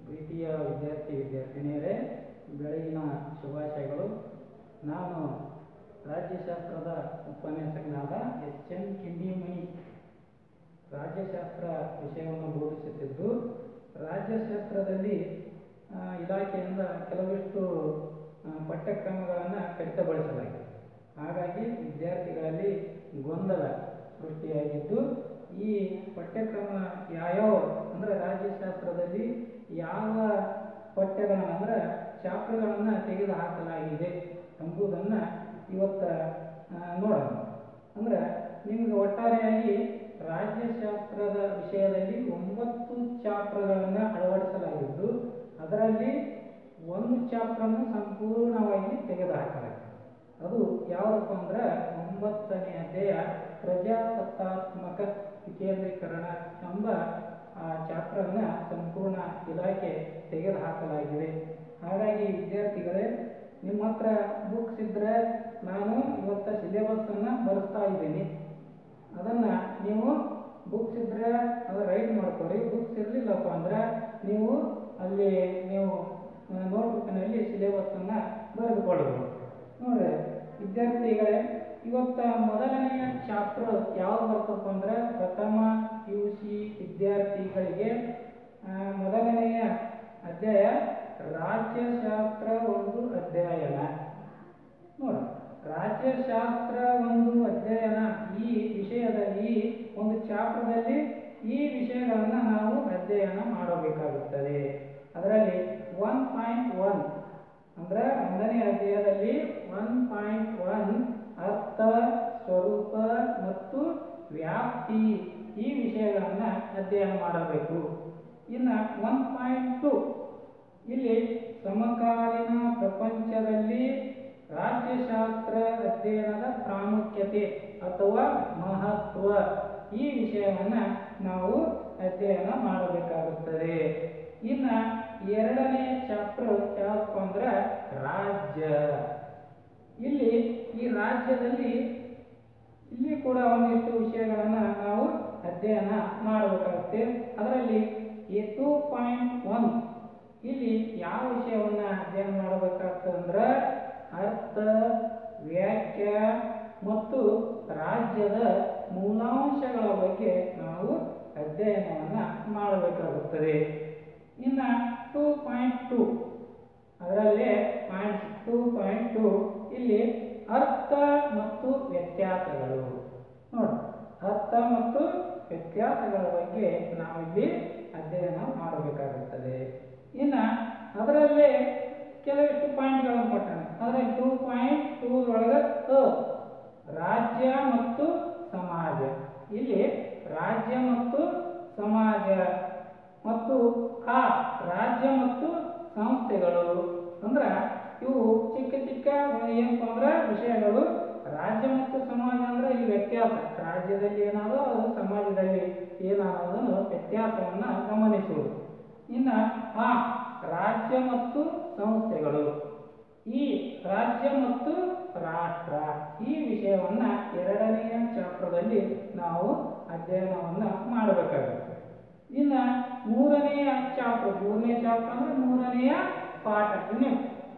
ಪ್ರೀತಿಯ ವಿದ್ಯಾರ್ಥಿ ವಿದ್ಯಾರ್ಥಿನಿಯರೇ ಬೆಳಗಿನ ಶುಭಾಶಯಗಳು ನಾನು ರಾಜ್ಯಶಾಸ್ತ್ರದ ಉಪನ್ಯಾಸಕನಾದ ಎಚ್ ಎನ್ ಕಿಂಡಿಮಣಿ ರಾಜ್ಯಶಾಸ್ತ್ರ ವಿಷಯವನ್ನು ಬೋಧಿಸುತ್ತಿದ್ದು ರಾಜ್ಯಶಾಸ್ತ್ರದಲ್ಲಿ ಆ, ಇಲಾಖೆಯಿಂದ ಕೆಲವಿಷ್ಟು ಆ, ಪಠ್ಯಕ್ರಮಗಳನ್ನು ಕಡಿತಗೊಳಿಸಲಾಗಿದೆ ಹಾಗಾಗಿ ವಿದ್ಯಾರ್ಥಿಗಳಲ್ಲಿ ಗೊಂದಲ ಸೃಷ್ಟಿಯಾಗಿದ್ದು ಈ ಪಠ್ಯಕ್ರಮ ಯಾವ್ಯಾವ ಅಂದರೆ ರಾಜ್ಯಶಾಸ್ತ್ರದಲ್ಲಿ ಯಾವ ಪಠ್ಯಗಳನ್ನು ಅಂದರೆ ಚಾಪ್ಟರ್ಗಳನ್ನು ತೆಗೆದು ಹಾಕಲಾಗಿದೆ ಎಂಬುದನ್ನು ಇವತ್ತ ಆ, ನೋಡೋಣ ಅಂದರೆ ನಿಮಗೆ ಒಟ್ಟಾರೆಯಾಗಿ ರಾಜ್ಯಶಾಸ್ತ್ರದ ವಿಷಯದಲ್ಲಿ ಒಂಬತ್ತು ಚಾಪ್ಟರ್ಗಳನ್ನು ಅಳವಡಿಸಲಾಗಿದ್ದು ಅದರಲ್ಲಿ ಒಂದು ಚಾಪ್ಟರನ್ನು ಸಂಪೂರ್ಣವಾಗಿ ತೆಗೆದುಹಾಕಲಾಗಿದೆ ಅದು ಯಾವುದಪ್ಪ ಅಂದ್ರೆ ಒಂಬತ್ತನೇ ಅಧ್ಯಾಯ ಪ್ರಜಾಸತ್ತಾತ್ಮಕ ವಿಕೇಂದ್ರೀಕರಣ ಎಂಬ ಆ ಚಾಪ್ಟರನ್ನ ಸಂಪೂರ್ಣ ಇಲಾಖೆ ತೆಗೆದುಹಾಕಲಾಗಿದೆ ಹಾಗಾಗಿ ವಿದ್ಯಾರ್ಥಿಗಳೇ ನಿಮ್ಮ ಹತ್ರ ಬುಕ್ಸ್ ಇದ್ರೆ ನಾನು ಇವತ್ತ ಸಿಲೆಬಸ್ ಅನ್ನ ಬರೆಸ್ತಾ ಇದ್ದೀನಿ ಅದನ್ನ ನೀವು ಬುಕ್ಸ್ ಇದ್ರೆ ಅದು ರೈಟ್ ಮಾಡ್ಕೊಳ್ಳಿ ಬುಕ್ಸ್ ಇರಲಿಲ್ಲಪ್ಪ ಅಂದ್ರೆ ನೀವು ಅಲ್ಲಿ ನೀವು ನೋಟ್ಬುಕ್ನಲ್ಲಿ ಸಿಲೆಬಸ್ ಅನ್ನ ಬರೆದುಕೊಳ್ಳಬಹುದು ನೋಡ್ರಿ ವಿದ್ಯಾರ್ಥಿಗಳೇ ಇವತ್ತ ಮೊದಲನೆಯ ಚಾಪ್ಟರ್ ಯಾವ್ದು ಬರ್ತಪ್ಪ ಅಂದ್ರೆ ಪ್ರಥಮ ಪಿ ಯು ಸಿ ವಿದ್ಯಾರ್ಥಿಗಳಿಗೆ ಆ, ಮೊದಲನೆಯ ಅಧ್ಯಾಯ ರಾಜ್ಯಶಾಸ್ತ್ರ ಒಂದು ಅಧ್ಯಯನ ನೋಡು ರಾಜ್ಯಶಾಸ್ತ್ರ ಒಂದು ಅಧ್ಯಯನ ಈ ವಿಷಯದಲ್ಲಿ ಒಂದು ಚಾಪ್ಟರ್ದಲ್ಲಿ ಈ ವಿಷಯಗಳನ್ನು ನಾವು ಅಧ್ಯಯನ ಮಾಡಬೇಕಾಗುತ್ತದೆ ಅದರಲ್ಲಿ ಒನ್ ಪಾಯಿಂಟ್ ಒನ್ ಅಂದ್ರೆ ಒಂದನೇ ಅಧ್ಯಾಯದಲ್ಲಿ ಒನ್ ಪಾಯಿಂಟ್ ಒನ್ ಅರ್ಥ ಸ್ವರೂಪ ಮತ್ತು ವ್ಯಾಪ್ತಿ ಈ ವಿಷಯಗಳನ್ನ ಅಧ್ಯಯನ ಮಾಡಬೇಕು ಇನ್ನು ಒನ್ ಪಾಯಿಂಟ್ ಟು ಇಲ್ಲಿ ಸಮಕಾಲೀನ ಪ್ರಪಂಚದಲ್ಲಿ ರಾಜ್ಯಶಾಸ್ತ್ರ ಅಧ್ಯಯನದ ಪ್ರಾಮುಖ್ಯತೆ ಅಥವಾ ಮಹತ್ವ ಈ ವಿಷಯವನ್ನ ನಾವು ಅಧ್ಯಯನ ಮಾಡಬೇಕಾಗುತ್ತದೆ ಇನ್ನ ಎರಡನೇ ಚಾಪ್ಟರ್ ಯಾವಪ್ಪ ಅಂದ್ರೆ ರಾಜ್ಯ ಇಲ್ಲಿ ಈ ರಾಜ್ಯದಲ್ಲಿ ಇಲ್ಲಿ ಕೂಡ ಒಂದಿಷ್ಟು ವಿಷಯಗಳನ್ನ ನಾವು ಅಧ್ಯಯನ ಮಾಡಬೇಕಾಗುತ್ತೆ ಅದರಲ್ಲಿ ಎ ಟೂ ಪಾಯಿಂಟ್ ಒನ್ ಇಲ್ಲಿ ಯಾವ ವಿಷಯವನ್ನ ಅಧ್ಯಯನ ಮಾಡಬೇಕಾಗ್ತದೆ ಅಂದ್ರೆ ಅರ್ಥ ವ್ಯಾಖ್ಯ ಮತ್ತು ರಾಜ್ಯದ ಮೂಲಾಂಶಗಳ ಬಗ್ಗೆ ನಾವು ಅಧ್ಯಯನವನ್ನ ಮಾಡಬೇಕಾಗುತ್ತದೆ ಇನ್ನ ಟೂ ಪಾಯಿಂಟ್ ಟೂ ಅದರಲ್ಲಿ ಪಾಯಿಂಟ್ ಟೂ ಪಾಯಿಂಟ್ ಟೂ ಇಲ್ಲಿ ಅರ್ಥ ಮತ್ತು ವ್ಯತ್ಯಾಸಗಳು ನೋಡಿ ಅರ್ಥ ಮತ್ತು ವ್ಯತ್ಯಾಸಗಳ ಬಗ್ಗೆ ನಾವು ಇಲ್ಲಿ ಅಧ್ಯಯನ ಮಾಡಬೇಕಾಗುತ್ತದೆ ಇನ್ನ ಅದರಲ್ಲೇ ಕೆಲವಿಷ್ಟು ಪಾಯಿಂಟ್ಗಳನ್ನು ಕೊಟ್ಟಾನೆ ಅದರಲ್ಲಿ ಟೂ ಪಾಯಿಂಟ್ ಟೂ ಒಳಗೆ ಅ ರಾಜ್ಯ ಮತ್ತು ಸಮಾಜ ಇಲ್ಲಿ ರಾಜ್ಯ ಮತ್ತು ಸಮಾಜ ಮತ್ತು ಆ ರಾಜ್ಯ ಮತ್ತು ಸಂಸ್ಥೆಗಳು ಅಂದ್ರ ಇವು ಚಿಕ್ಕ ಚಿಕ್ಕ ಏನಪ್ಪ ಅಂದ್ರೆ ವಿಷಯಗಳು ರಾಜ್ಯ ಮತ್ತು ಸಮಾಜ ಅಂದ್ರೆ ಇಲ್ಲಿ ವ್ಯತ್ಯಾಸ ರಾಜ್ಯದಲ್ಲಿ ಏನಾದೋ ಅದು ಸಮಾಜದಲ್ಲಿ ಏನಾದೋದನ್ನು ವ್ಯತ್ಯಾಸವನ್ನ ಗಮನಿಸುವುದು ಇನ್ನ ಆ ರಾಜ್ಯ ಮತ್ತು ಸಂಸ್ಥೆಗಳು ಈ ರಾಜ್ಯ ಮತ್ತು ರಾಷ್ಟ್ರ ಈ ವಿಷಯವನ್ನ ಎರಡನೆಯ ಚಾಪ್ಟರ್ದಲ್ಲಿ ನಾವು ಅಧ್ಯಯನವನ್ನ ಮಾಡಬೇಕಾಗುತ್ತೆ ಇನ್ನ ಮೂರನೆಯ ಚಾಪ್ಟರ್ ಮೂರನೇ ಚಾಪ್ಟರ್ ಅಂದ್ರೆ ಮೂರನೆಯ ಪಾಠ ಇನ್ನು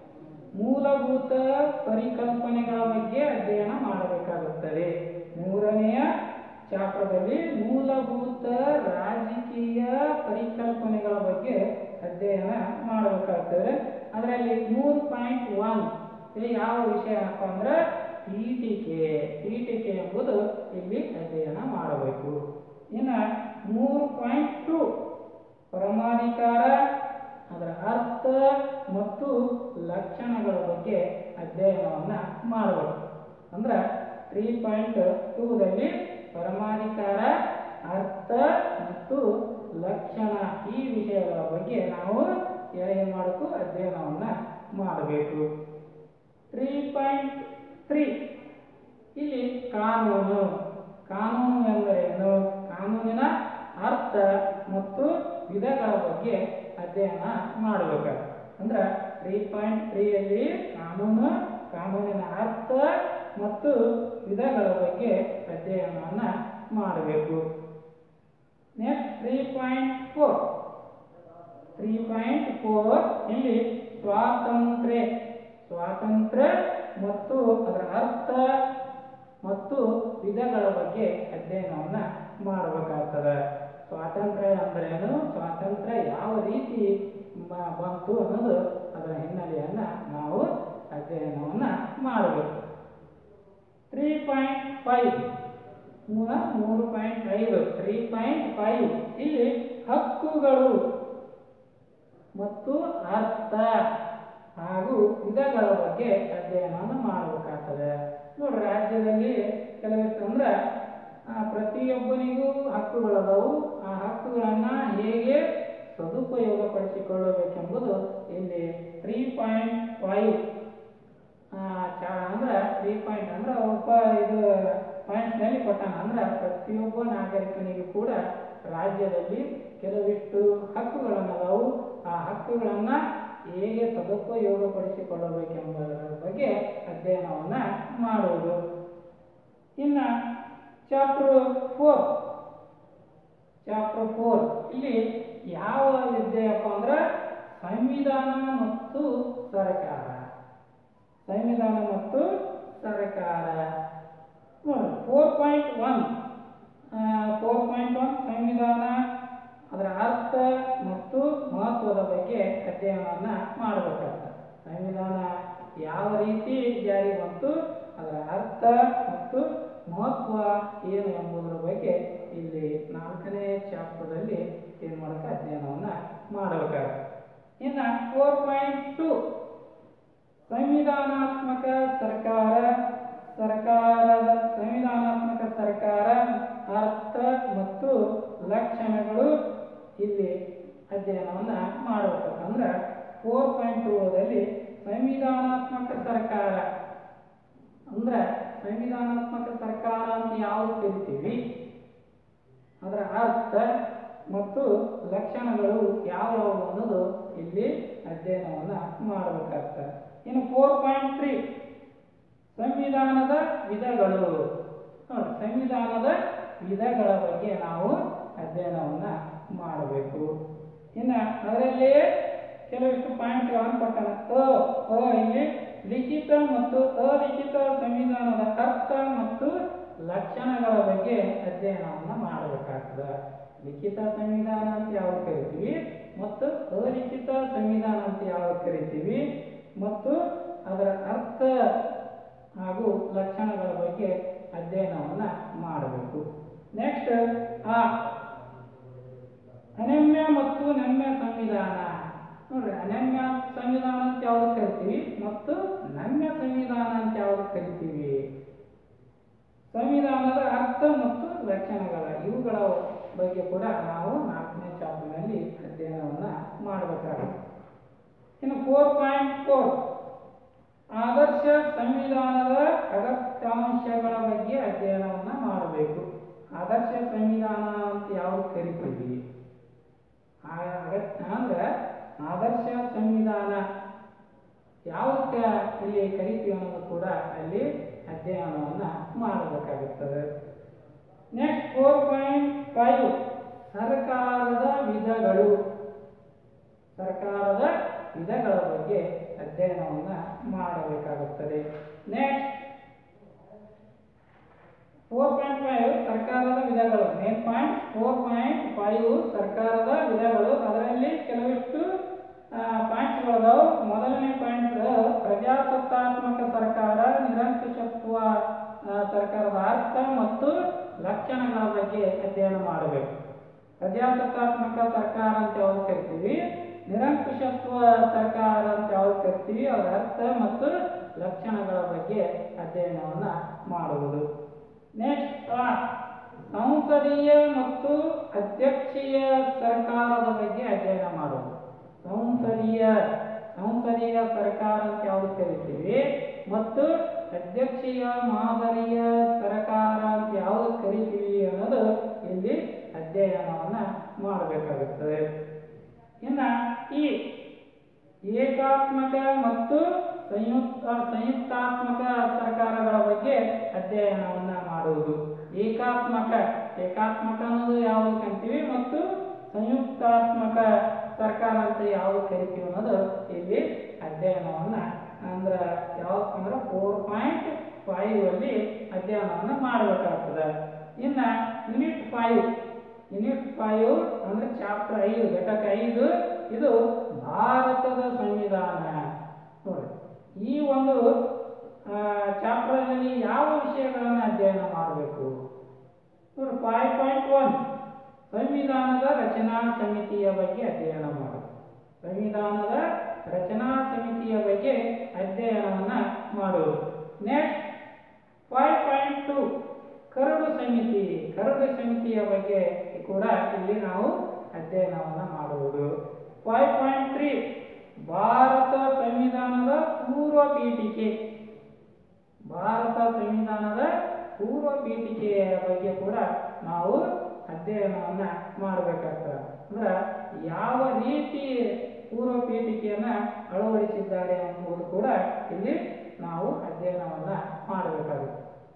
ಮೂಲಭೂತ ಪರಿಕಲ್ಪನೆಗಳ ಬಗ್ಗೆ ಅಧ್ಯಯನ ಮಾಡಬೇಕಾಗುತ್ತದೆ ಮೂರನೆಯ ಚಾಪ್ಟರ್ದಲ್ಲಿ ಮೂಲಭೂತ ರಾಜಕೀಯ ಪರಿಕಲ್ಪನೆಗಳ ಬಗ್ಗೆ ಅಧ್ಯಯನ ಮಾಡಬೇಕಾಗ್ತದೆ ಅದರಲ್ಲಿ ಮೂರು ಪಾಯಿಂಟ್ ಒನ್ ಇಲ್ಲಿ ಯಾವ ವಿಷಯ ಏನಪ್ಪ ಅಂದ್ರೆ ಪೀಠಿಕೆ ಪೀಠಿಕೆ ಎಂಬುದು ಇಲ್ಲಿ ಅಧ್ಯಯನ ಮಾಡಬೇಕು ಇನ್ನು ಮೂರು ಪಾಯಿಂಟ್ ಟು ಪರಮಾಧಿಕಾರ ಅದರ ಅರ್ಥ ಮತ್ತು ಲಕ್ಷಣಗಳ ಬಗ್ಗೆ ಅಧ್ಯಯನವನ್ನ ಮಾಡಬೇಕು ಅಂದ್ರೆ ತ್ರೀ ಪಾಯಿಂಟ್ ಟೂದಲ್ಲಿ ಪರಮಾಧಿಕಾರ ಅರ್ಥ ಮತ್ತು ಲಕ್ಷಣ ಈ ವಿಷಯಗಳ ಬಗ್ಗೆ ನಾವು ಏನ್ ಮಾಡಬೇಕು ಅಧ್ಯಯನವನ್ನ ಮಾಡಬೇಕು ತ್ರೀ ಪಾಯಿಂಟ್ ತ್ರೀ ಇಲ್ಲಿ ಕಾನೂನು ಕಾನೂನು ಎಂದರೇನು ಕಾನೂನಿನ ಅರ್ಥ ಮತ್ತು ವಿಧಗಳ ಬಗ್ಗೆ ಅಧ್ಯಯನ ಮಾಡಬೇಕು ಅಂದ್ರೆ ತ್ರೀ ಪಾಯಿಂಟ್ ತ್ರೀಯಲ್ಲಿ ಕಾನೂನು ಕಾನೂನಿನ ಅರ್ಥ ಮತ್ತು ವಿಧಗಳ ಬಗ್ಗೆ ಅಧ್ಯಯನವನ್ನ ಮಾಡಬೇಕು next three point four three point four ಇಲ್ಲಿ ಸ್ವಾತಂತ್ರ್ಯ ಸ್ವಾತಂತ್ರ್ಯ ಮತ್ತು ಅದರ ಅರ್ಥ ಮತ್ತು ವಿಧಗಳ ಬಗ್ಗೆ ಅಧ್ಯಯನವನ್ನ ಮಾಡಬೇಕಾಗ್ತದೆ ಸ್ವಾತಂತ್ರ್ಯ ಅಂದ್ರೇನು ಸ್ವಾತಂತ್ರ್ಯ ಯಾವ ರೀತಿ ಬ- ಬಂತು ಅನ್ನೋದು ಅದರ ಹಿನ್ನೆಲೆಯನ್ನ ನಾವು ಅಧ್ಯಯನವನ್ನ ಮಾಡಬೇಕು ತ್ರೀ ಪಾಯಿಂಟ್ ಫೈವ್ ಮೂಲ ಮೂರು ಪಾಯಿಂಟ್ ಐದು ತ್ರೀ ಪಾಯಿಂಟ್ ಫೈವ್ ಇಲ್ಲಿ ಹಕ್ಕುಗಳು ಮತ್ತು ಅರ್ಥ ಹಾಗೂ ವಿಧಗಳ ಬಗ್ಗೆ ಅಧ್ಯಯನವನ್ನು ಮಾಡಬೇಕಾಗ್ತದೆ ನೋಡ್ರಿ ರಾಜ್ಯದಲ್ಲಿ ಕೆಲವಿಷ್ಟು ಅಂದ್ರೆ ಆ, ಪ್ರತಿಯೊಬ್ಬನಿಗೂ ಹಕ್ಕುಗಳದವು ಆ ಹಕ್ಕುಗಳನ್ನ ಹೇಗೆ ಸದುಪಯೋಗ ಪಡಿಸಿಕೊಳ್ಳಬೇಕೆಂಬುದು ಇಲ್ಲಿ ತ್ರೀ ಪಾಯಿಂಟ್ ಫೈವ್ ಅಂದ್ರೆ ತ್ರೀ ಪಾಯಿಂಟ್ ಅಂದ್ರೆ ಒಬ್ಬ ಇದು ಪಾಯಿಂಟ್ಸ್ ನಲ್ಲಿ ಕೊಟ್ಟಾನ ಅಂದ್ರೆ ಪ್ರತಿಯೊಬ್ಬ ನಾಗರಿಕನಿಗೂ ಕೂಡ ರಾಜ್ಯದಲ್ಲಿ ಕೆಲವಿಷ್ಟು ಹಕ್ಕುಗಳನ್ನದಾವು ಆ ಹಕ್ಕುಗಳನ್ನ ಹೇಗೆ ಸದುಪಯೋಗ ಪಡಿಸಿಕೊಳ್ಳಬೇಕೆಂಬುದರ ಬಗ್ಗೆ ಅಧ್ಯಯನವನ್ನ ಮಾಡುವುದು ಇನ್ನ ಚಾಪ್ಟರ್ ಫೋರ್ ಚಾಪ್ಟರ್ ಫೋರ್ ಇಲ್ಲಿ ಯಾವ ವಿದ್ಯೆಯಪ್ಪ ಅಂದ್ರೆ ಸಂವಿಧಾನ ಮತ್ತು ಸರ್ಕಾರ ಸಂವಿಧಾನ ಮತ್ತು ಸರ್ಕಾರ ನೋಡಿ four point one four point one ಸಂವಿಧಾನ ಅದರ ಅರ್ಥ ಮತ್ತು ಮಹತ್ವದ ಬಗ್ಗೆ ಅಧ್ಯಯನವನ್ನ ಮಾಡಬೇಕಾಗ್ತದೆ ಸಂವಿಧಾನ ಯಾವ ರೀತಿ ಜಾರಿ ಬಂತು ಅದರ ಅರ್ಥ ಮತ್ತು ಮಹತ್ವ ಏನು ಎಂಬುದರ ಬಗ್ಗೆ ಇಲ್ಲಿ ನಾಲ್ಕನೇ ಚಾಪ್ಟರ್ದಲ್ಲಿ ಏನು ಮಾಡಕ ಅಧ್ಯಯನವನ್ನ ಮಾಡಬೇಕಾಗುತ್ತೆ ಇನ್ನು ಫೋರ್ ಪಾಯಿಂಟ್ ಟು ಸಂವಿಧಾನಾತ್ಮಕ ಸರ್ಕಾರ ಸರ್ಕಾರದ ಸಂವಿಧಾನಾತ್ಮಕ ಸರ್ಕಾರ ಅರ್ಥ ಮತ್ತು ಲಕ್ಷಣಗಳು ಇಲ್ಲಿ ಅಧ್ಯಯನವನ್ನ ಮಾಡಬೇಕು ಅಂದ್ರೆ ಫೋರ್ ಪಾಯಿಂಟ್ ಟೂದಲ್ಲಿ ಸಂವಿಧಾನಾತ್ಮಕ ಸರ್ಕಾರ ಅಂದ್ರೆ ಸಂವಿಧಾನಾತ್ಮಕ ಸರ್ಕಾರ ಅಂತ ಯಾವುದು ಕರಿತೀವಿ ಅದರ ಅರ್ಥ ಮತ್ತು ಲಕ್ಷಣಗಳು ಯಾವ್ಯಾವು ಅನ್ನೋದು ಇಲ್ಲಿ ಅಧ್ಯಯನವನ್ನ ಮಾಡಬೇಕಾಗ್ತದೆ ಇನ್ನು ಫೋರ್ ಪಾಯಿಂಟ್ ತ್ರೀ ಸಂವಿಧಾನದ ವಿಧಗಳು ನೋಡಿ ಸಂವಿಧಾನದ ವಿಧಗಳ ಬಗ್ಗೆ ನಾವು ಅಧ್ಯಯನವನ್ನ ಮಾಡಬೇಕು ಇನ್ನು ಅದರಲ್ಲಿಯೇ ಕೆಲವಿಷ್ಟು ಪಾಯಿಂಟ್ಗಳನ್ನು ಕೊಟ್ಟಾನ ಅ ಅ ಇಲ್ಲಿ ಲಿಖಿತ ಮತ್ತು ಅಲಿಖಿತ ಸಂವಿಧಾನದ ಅರ್ಥ ಮತ್ತು ಲಕ್ಷಣಗಳ ಬಗ್ಗೆ ಅಧ್ಯಯನವನ್ನ ಮಾಡಬೇಕಾಗ್ತದೆ ಲಿಖಿತ ಸಂವಿಧಾನ ಅಂತ ಯಾವ್ದು ಕರಿತೀವಿ ಮತ್ತು ಅಲಿಖಿತ ಸಂವಿಧಾನ ಅಂತ ಯಾವ್ದು ಕರಿತೀವಿ ಮತ್ತು ಅದರ ಅರ್ಥ ಹಾಗೂ ಲಕ್ಷಣಗಳ ಬಗ್ಗೆ ಅಧ್ಯಯನವನ್ನ ಮಾಡಬೇಕು ನೆಕ್ಸ್ಟ್ ಆ ಅನನ್ಯ ಮತ್ತು ನಮ್ಯ ಸಂವಿಧಾನ ನೋಡ್ರಿ ಅನನ್ಯ ಸಂವಿಧಾನ ಅಂತ ಯಾವ್ದು ಕರಿತೀವಿ ಮತ್ತು ನಮ್ಯ ಸಂವಿಧಾನ ಅಂತ ಯಾವ್ದು ಕರಿತೀವಿ ಸಂವಿಧಾನದ ಅರ್ಥ ಮತ್ತು ಲಕ್ಷಣಗಳ ಇವುಗಳ ಬಗ್ಗೆ ಕೂಡ ನಾವು ನಾಲ್ಕನೇ ಚಾಪ್ಟರ್ನಲ್ಲಿ ಅಧ್ಯಯನವನ್ನ ಮಾಡಬೇಕಾಗುತ್ತೆ ಇನ್ನು ಫೋರ್ ಪಾಯಿಂಟ್ ಫೋರ್ ಆದರ್ಶ ಸಂವಿಧಾನದ ಅಗತ್ಯಾಂಶಗಳ ಬಗ್ಗೆ ಅಧ್ಯಯನವನ್ನ ಮಾಡಬೇಕು ಆದರ್ಶ ಸಂವಿಧಾನ ಅಂತ ಯಾವ್ದು ಕರಿತೀವಿ ಆ ಅಗತ್ಯ ಅಂದ್ರೆ ಆದರ್ಶ ಸಂವಿಧಾನ ಯಾವುದಕ್ಕೆ ಇಲ್ಲಿ ಕರಿತೀವಿ ಅನ್ನೋದು ಕೂಡ ಅಲ್ಲಿ ಅಧ್ಯಯನವನ್ನ ಮಾಡಬೇಕಾಗುತ್ತದೆ ನೆಕ್ಸ್ಟ್ ಫೋರ್ ಪಾಯಿಂಟ್ ಫೈವ್ ಸರ್ಕಾರದ ವಿಧಗಳು ಸರ್ಕಾರದ ವಿಧಗಳ ಬಗ್ಗೆ ಅಧ್ಯಯನವನ್ನ ಮಾಡಬೇಕಾಗುತ್ತದೆ ನೆಕ್ಸ್ಟ್ ಫೋರ್ ಪಾಯಿಂಟ್ ಫೈವ್ ಸರ್ಕಾರದ ವಿಧಗಳು main point four point five ಸರ್ಕಾರದ ವಿಧಗಳು ಅದರಲ್ಲಿ ಕೆಲವಿಷ್ಟು ಪಾಯಿಂಟ್ಸ್ಗಳದಾವು ಮೊದಲನೇ ಪಾಯಿಂಟ್ ಪ್ರಜಾಸತ್ತಾತ್ಮಕ ಸರ್ಕಾರ ನಿರಂಕುಶತ್ವ ಆ, ಸರ್ಕಾರದ ಅರ್ಥ ಮತ್ತು ಲಕ್ಷಣಗಳ ಬಗ್ಗೆ ಅಧ್ಯಯನ ಮಾಡಬೇಕು ಪ್ರಜಾಸತ್ತಾತ್ಮಕ ಸರ್ಕಾರ ಅಂತ ಯಾವ್ದು ಕರಿತೀವಿ ನಿರಂಕುಶತ್ವ ಸರ್ಕಾರ ಅಂತ ಯಾವ್ದು ಕರಿತೀವಿ ಅದರ ಅರ್ಥ ಮತ್ತು ಲಕ್ಷಣಗಳ ಬಗ್ಗೆ ಅಧ್ಯಯನವನ್ನ ಮಾಡುವುದು ನೆಕ್ಸ್ಟ್ ಸಂಸದೀಯ ಮತ್ತು ಅಧ್ಯಕ್ಷೀಯ ಸರ್ಕಾರದ ಬಗ್ಗೆ ಅಧ್ಯಯನ ಮಾಡುವುದು ಸಂಸದೀಯ ಸಂಸದೀಯ ಸರ್ಕಾರ ಅಂತ ಯಾವ್ದು ಕರಿತೀವಿ ಮತ್ತು ಅಧ್ಯಕ್ಷೀಯ ಮಾದರಿಯ ಸರ್ಕಾರ ಅಂತ ಯಾವ್ದು ಕರಿತೀವಿ ಅನ್ನೋದು ಇಲ್ಲಿ ಅಧ್ಯಯನವನ್ನ ಮಾಡಬೇಕಾಗುತ್ತದೆ ಇನ್ನ ಈ ಏಕಾತ್ಮಕ ಮತ್ತು ಸಂಯುಕ್ತ ಸಂಯುಕ್ತಾತ್ಮಕ ಸರ್ಕಾರಗಳ ಬಗ್ಗೆ ಅಧ್ಯಯನವನ್ನ ಮಾಡುವುದು ಏಕಾತ್ಮಕ ಏಕಾತ್ಮಕ ಅನ್ನೋದು ಯಾವುದು ಅಂತೀವಿ ಮತ್ತು ಸಂಯುಕ್ತಾತ್ಮಕ ಸರ್ಕಾರ ಅಂತ ಯಾವ್ದು ಕರಿತೀವಿ ಅನ್ನೋದು ಇಲ್ಲಿ ಅಧ್ಯಯನವನ್ನ ಅಂದ್ರೆ ಯಾವಪ್ಪ ಅಂದ್ರೆ ಫೋರ್ ಪಾಯಿಂಟ್ ಫೈವ್ ಅಲ್ಲಿ ಅಧ್ಯಯನವನ್ನ ಮಾಡಬೇಕಾಗ್ತದೆ ಇನ್ನ ಯೂನಿಟ್ ಫೈವ್ ಯೂನಿಟ್ ಫೈವ್ ಅಂದ್ರೆ ಚಾಪ್ಟರ್ ಐದು ಘಟಕ ಐದು ಇದು ಭಾರತದ ಸಂವಿಧಾನ ನೋಡಿ ಈ ಒಂದು ಚಾಪ್ಟರ್ನಲ್ಲಿ ಯಾವ ವಿಷಯಗಳನ್ನು ಅಧ್ಯಯನ ಮಾಡಬೇಕು ನೋಡಿ ಫೈವ್ ಪಾಯಿಂಟ್ ಒನ್ ಸಂವಿಧಾನದ ರಚನಾ ಸಮಿತಿಯ ಬಗ್ಗೆ ಅಧ್ಯಯನ ಮಾಡು ಸಂವಿಧಾನದ ರಚನಾ ಸಮಿತಿಯ ಬಗ್ಗೆ ಅಧ್ಯಯನವನ್ನ ಮಾಡುವುದು ನೆಕ್ಸ್ಟ್ ಫೈವ್ ಪಾಯಿಂಟ್ ಟು ಕರಡು ಸಮಿತಿ ಕರಡು ಸಮಿತಿಯ ಬಗ್ಗೆ ಕೂಡ ಇಲ್ಲಿ ನಾವು ಅಧ್ಯಯನವನ್ನ ಮಾಡುವುದು ಫೈವ್ ಪಾಯಿಂಟ್ ತ್ರೀ ಭಾರತ ಸಂವಿಧಾನದ ಪೂರ್ವ ಪೀಠಿಕೆ ಭಾರತ ಸಂವಿಧಾನದ ಪೂರ್ವ ಪೀಠಿಕೆಯ ಬಗ್ಗೆ ಕೂಡ ನಾವು ಅಧ್ಯಯನವನ್ನ ಮಾಡಬೇಕಾಗ್ತದೆ ಅಂದ್ರೆ ಯಾವ ರೀತಿ ಪೂರ್ವ ಪೀಠಿಕೆಯನ್ನ ಅಳವಡಿಸಿದ್ದಾರೆ ಎಂಬುದು ಕೂಡ ಇಲ್ಲಿ ನಾವು ಅಧ್ಯಯನವನ್ನ ಮಾಡಬೇಕಾಗುತ್ತೆ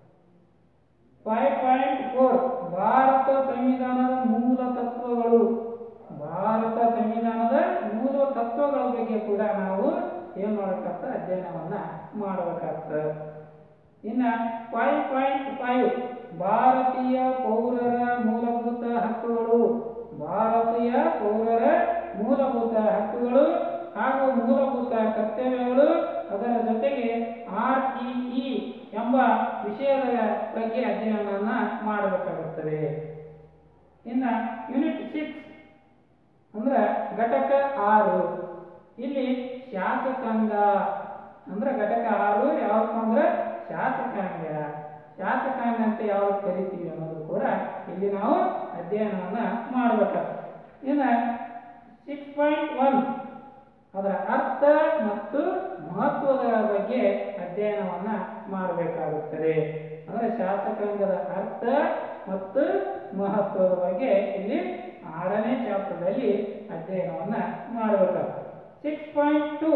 ಫೈವ್ ಪಾಯಿಂಟ್ ಫೋರ್ ಭಾರತ ಸಂವಿಧಾನದ ಮೂಲ ತತ್ವಗಳು ಭಾರತ ಸಂವಿಧಾನದ ಮೂಲ ತತ್ವಗಳ ಬಗ್ಗೆ ಕೂಡ ನಾವು ಏನ್ ಮಾಡಬೇಕಾಗ್ತದೆ ಅಧ್ಯಯನವನ್ನ ಮಾಡಬೇಕಾಗ್ತದೆ ಇನ್ನ ಫೈವ್ ಪಾಯಿಂಟ್ ಫೈವ್ ಭಾರತೀಯ ಪೌರರ ಮೂಲಭೂತ ಹಕ್ಕುಗಳು ಭಾರತೀಯ ಪೌರರ ಮೂಲಭೂತ ಹಕ್ಕುಗಳು ಹಾಗೂ ಮೂಲಭೂತ ಕರ್ತವ್ಯಗಳು ಅದರ ಜೊತೆಗೆ ಆರ್ ಟಿ ಇ ಎಂಬ ವಿಷಯದ ಬಗ್ಗೆ ಅಧ್ಯಯನವನ್ನ ಮಾಡಬೇಕಾಗುತ್ತದೆ ಇನ್ನ ಯೂನಿಟ್ ಸಿಕ್ಸ್ ಅಂದ್ರೆ ಘಟಕ ಆರು ಇಲ್ಲಿ ಶಾಸಕಾಂಗ ಅಂದ್ರೆ ಘಟಕ ಆರು ಯಾವಪ್ಪ ಅಂದ್ರೆ ಶಾಸಕಾಂಗ ಶಾಸಕಾಂಗ ಅಂತ ಯಾವ್ದು ಕರಿತೀವಿ ಅನ್ನೋದು ಕೂಡ ಇಲ್ಲಿ ನಾವು ಅಧ್ಯಯನವನ್ನ ಮಾಡಬೇಕಾಗ್ತದೆ ಇನ್ನು ಸಿಕ್ಸ್ ಪಾಯಿಂಟ್ ಒನ್ ಅದರ ಅರ್ಥ ಮತ್ತು ಮಹತ್ವದ ಬಗ್ಗೆ ಅಧ್ಯಯನವನ್ನ ಮಾಡಬೇಕಾಗುತ್ತದೆ ಅಂದ್ರೆ ಶಾಸಕಾಂಗದ ಅರ್ಥ ಮತ್ತು ಮಹತ್ವದ ಬಗ್ಗೆ ಇಲ್ಲಿ ಆರನೇ ಚಾಪ್ಟರ್ದಲ್ಲಿ ಅಧ್ಯಯನವನ್ನ ಮಾಡಬೇಕಾಗ್ತದೆ ಸಿಕ್ಸ್ ಪಾಯಿಂಟ್ ಟು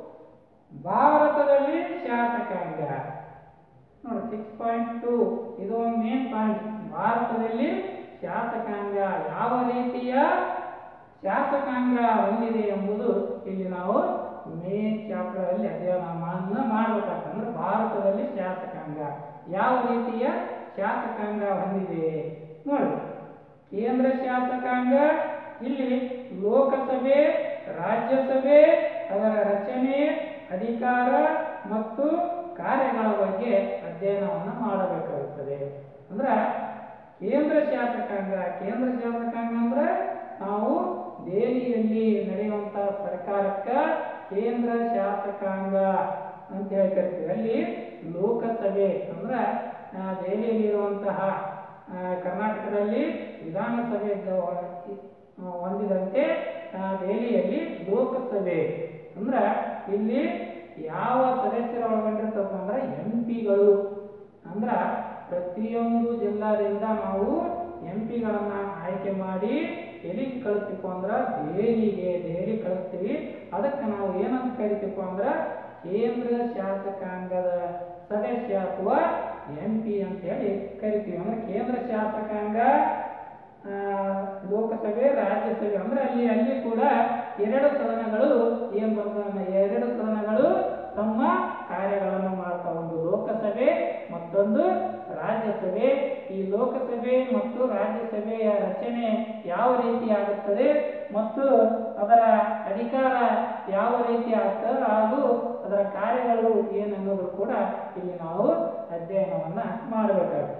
ಭಾರತದಲ್ಲಿ ಶಾಸಕಾಂಗ ನೋಡಿ ಸಿಕ್ಸ್ ಪಾಯಿಂಟ್ ಟು ಇದು ಒಂದು ಮೇನ್ ಪಾಯಿಂಟ್ ಭಾರತದಲ್ಲಿ ಶಾಸಕಾಂಗ ಯಾವ ರೀತಿಯ ಶಾಸಕಾಂಗ ಹೊಂದಿದೆ ಎಂಬುದು ಇಲ್ಲಿ ನಾವು ಮೇನ್ ಚಾಪ್ಟರ್ ಅಲ್ಲಿ ಅಧ್ಯಯನವನ್ನು ಮಾಡಬೇಕಾಗ್ತದೆ ಅಂದ್ರೆ ಭಾರತದಲ್ಲಿ ಶಾಸಕಾಂಗ ಯಾವ ರೀತಿಯ ಶಾಸಕಾಂಗ ಹೊಂದಿದೆ ನೋಡಿ ಕೇಂದ್ರ ಶಾಸಕಾಂಗ ಇಲ್ಲಿ ಲೋಕಸಭೆ ರಾಜ್ಯಸಭೆ ಅದರ ರಚನೆ ಅಧಿಕಾರ ಮತ್ತು ಕಾರ್ಯಗಳ ಬಗ್ಗೆ ಅಧ್ಯಯನವನ್ನು ಮಾಡಬೇಕಾಗುತ್ತದೆ ಅಂದ್ರ ಕೇಂದ್ರ ಶಾಸಕಾಂಗ ಕೇಂದ್ರ ಶಾಸಕಾಂಗ ಅಂದ್ರೆ ನಾವು ದೆಹಲಿಯಲ್ಲಿ ನಡೆಯುವಂತ ಸರ್ಕಾರಕ್ಕ ಕೇಂದ್ರ ಶಾಸಕಾಂಗ ಅಂತ ಹೇಳಿ ಕರಿತೀವಿ ಅಲ್ಲಿ ಲೋಕಸಭೆ ಅಂದ್ರ ಆ, ದೆಹಲಿಯಲ್ಲಿ ಇರುವಂತಹ ಆ, ಕರ್ನಾಟಕದಲ್ಲಿ ವಿಧಾನಸಭೆ ಗ- ಆ, ಹೊಂದಿದಂತೆ ಆ, ದೆಹಲಿಯಲ್ಲಿ ಲೋಕಸಭೆ ಅಂದ್ರ ಇಲ್ಲಿ ಯಾವ ಸದಸ್ಯರು ಒಳಗೊಂಡಿರ್ತಪ್ಪ ಅಂದ್ರೆ ಎಂ ಪಿಗಳು ಅಂದ್ರ ಪ್ರತಿಯೊಂದು ಜಿಲ್ಲಾದಿಂದ ನಾವು ಎಂ ಪಿಗಳನ್ನ ಆಯ್ಕೆ ಮಾಡಿ ಎಲ್ಲಿಗೆ ಕಳಿಸ್ತೀವಿ ಅಂದ್ರ ದೆಹಲಿಗೆ ದೆಹಲಿ ಕಳಿಸ್ತೀವಿ ಅದಕ್ಕೆ ನಾವು ಏನಂತ ಕರಿತೀವಿ ಅಂದ್ರ ಕೇಂದ್ರ ಶಾಸಕಾಂಗದ ಸದಸ್ಯ ಅಥವಾ ಎಂ ಪಿ ಅಂತ ಹೇಳಿ ಕರಿತೀವಿ ಅಂದ್ರೆ ಕೇಂದ್ರ ಶಾಸಕಾಂಗ ಆ, ಲೋಕಸಭೆ ರಾಜ್ಯಸಭೆ ಅಂದ್ರೆ ಅಲ್ಲಿ ಅಲ್ಲಿ ಕೂಡ ಎರಡು ಸದನಗಳು ಏನ್ ಬರ್ತದೆ ಎರಡು ಸದನಗಳು ತಮ್ಮ ಕಾರ್ಯಗಳನ್ನು ಮಾಡ್ತಾ ಒಂದು ಲೋಕಸಭೆ ಮತ್ತೊಂದು ರಾಜ್ಯಸಭೆ ಈ ಲೋಕಸಭೆ ಮತ್ತು ರಾಜ್ಯಸಭೆಯ ರಚನೆ ಯಾವ ರೀತಿ ಆಗುತ್ತದೆ ಮತ್ತು ಅದರ ಅಧಿಕಾರ ಯಾವ ರೀತಿ ಆಗ್ತದೆ ಹಾಗೂ ಅದರ ಕಾರ್ಯಗಳು ಏನನ್ನೋದು ಕೂಡ ಇಲ್ಲಿ ನಾವು ಅಧ್ಯಯನವನ್ನ ಮಾಡಬೇಕಾಗುತ್ತೆ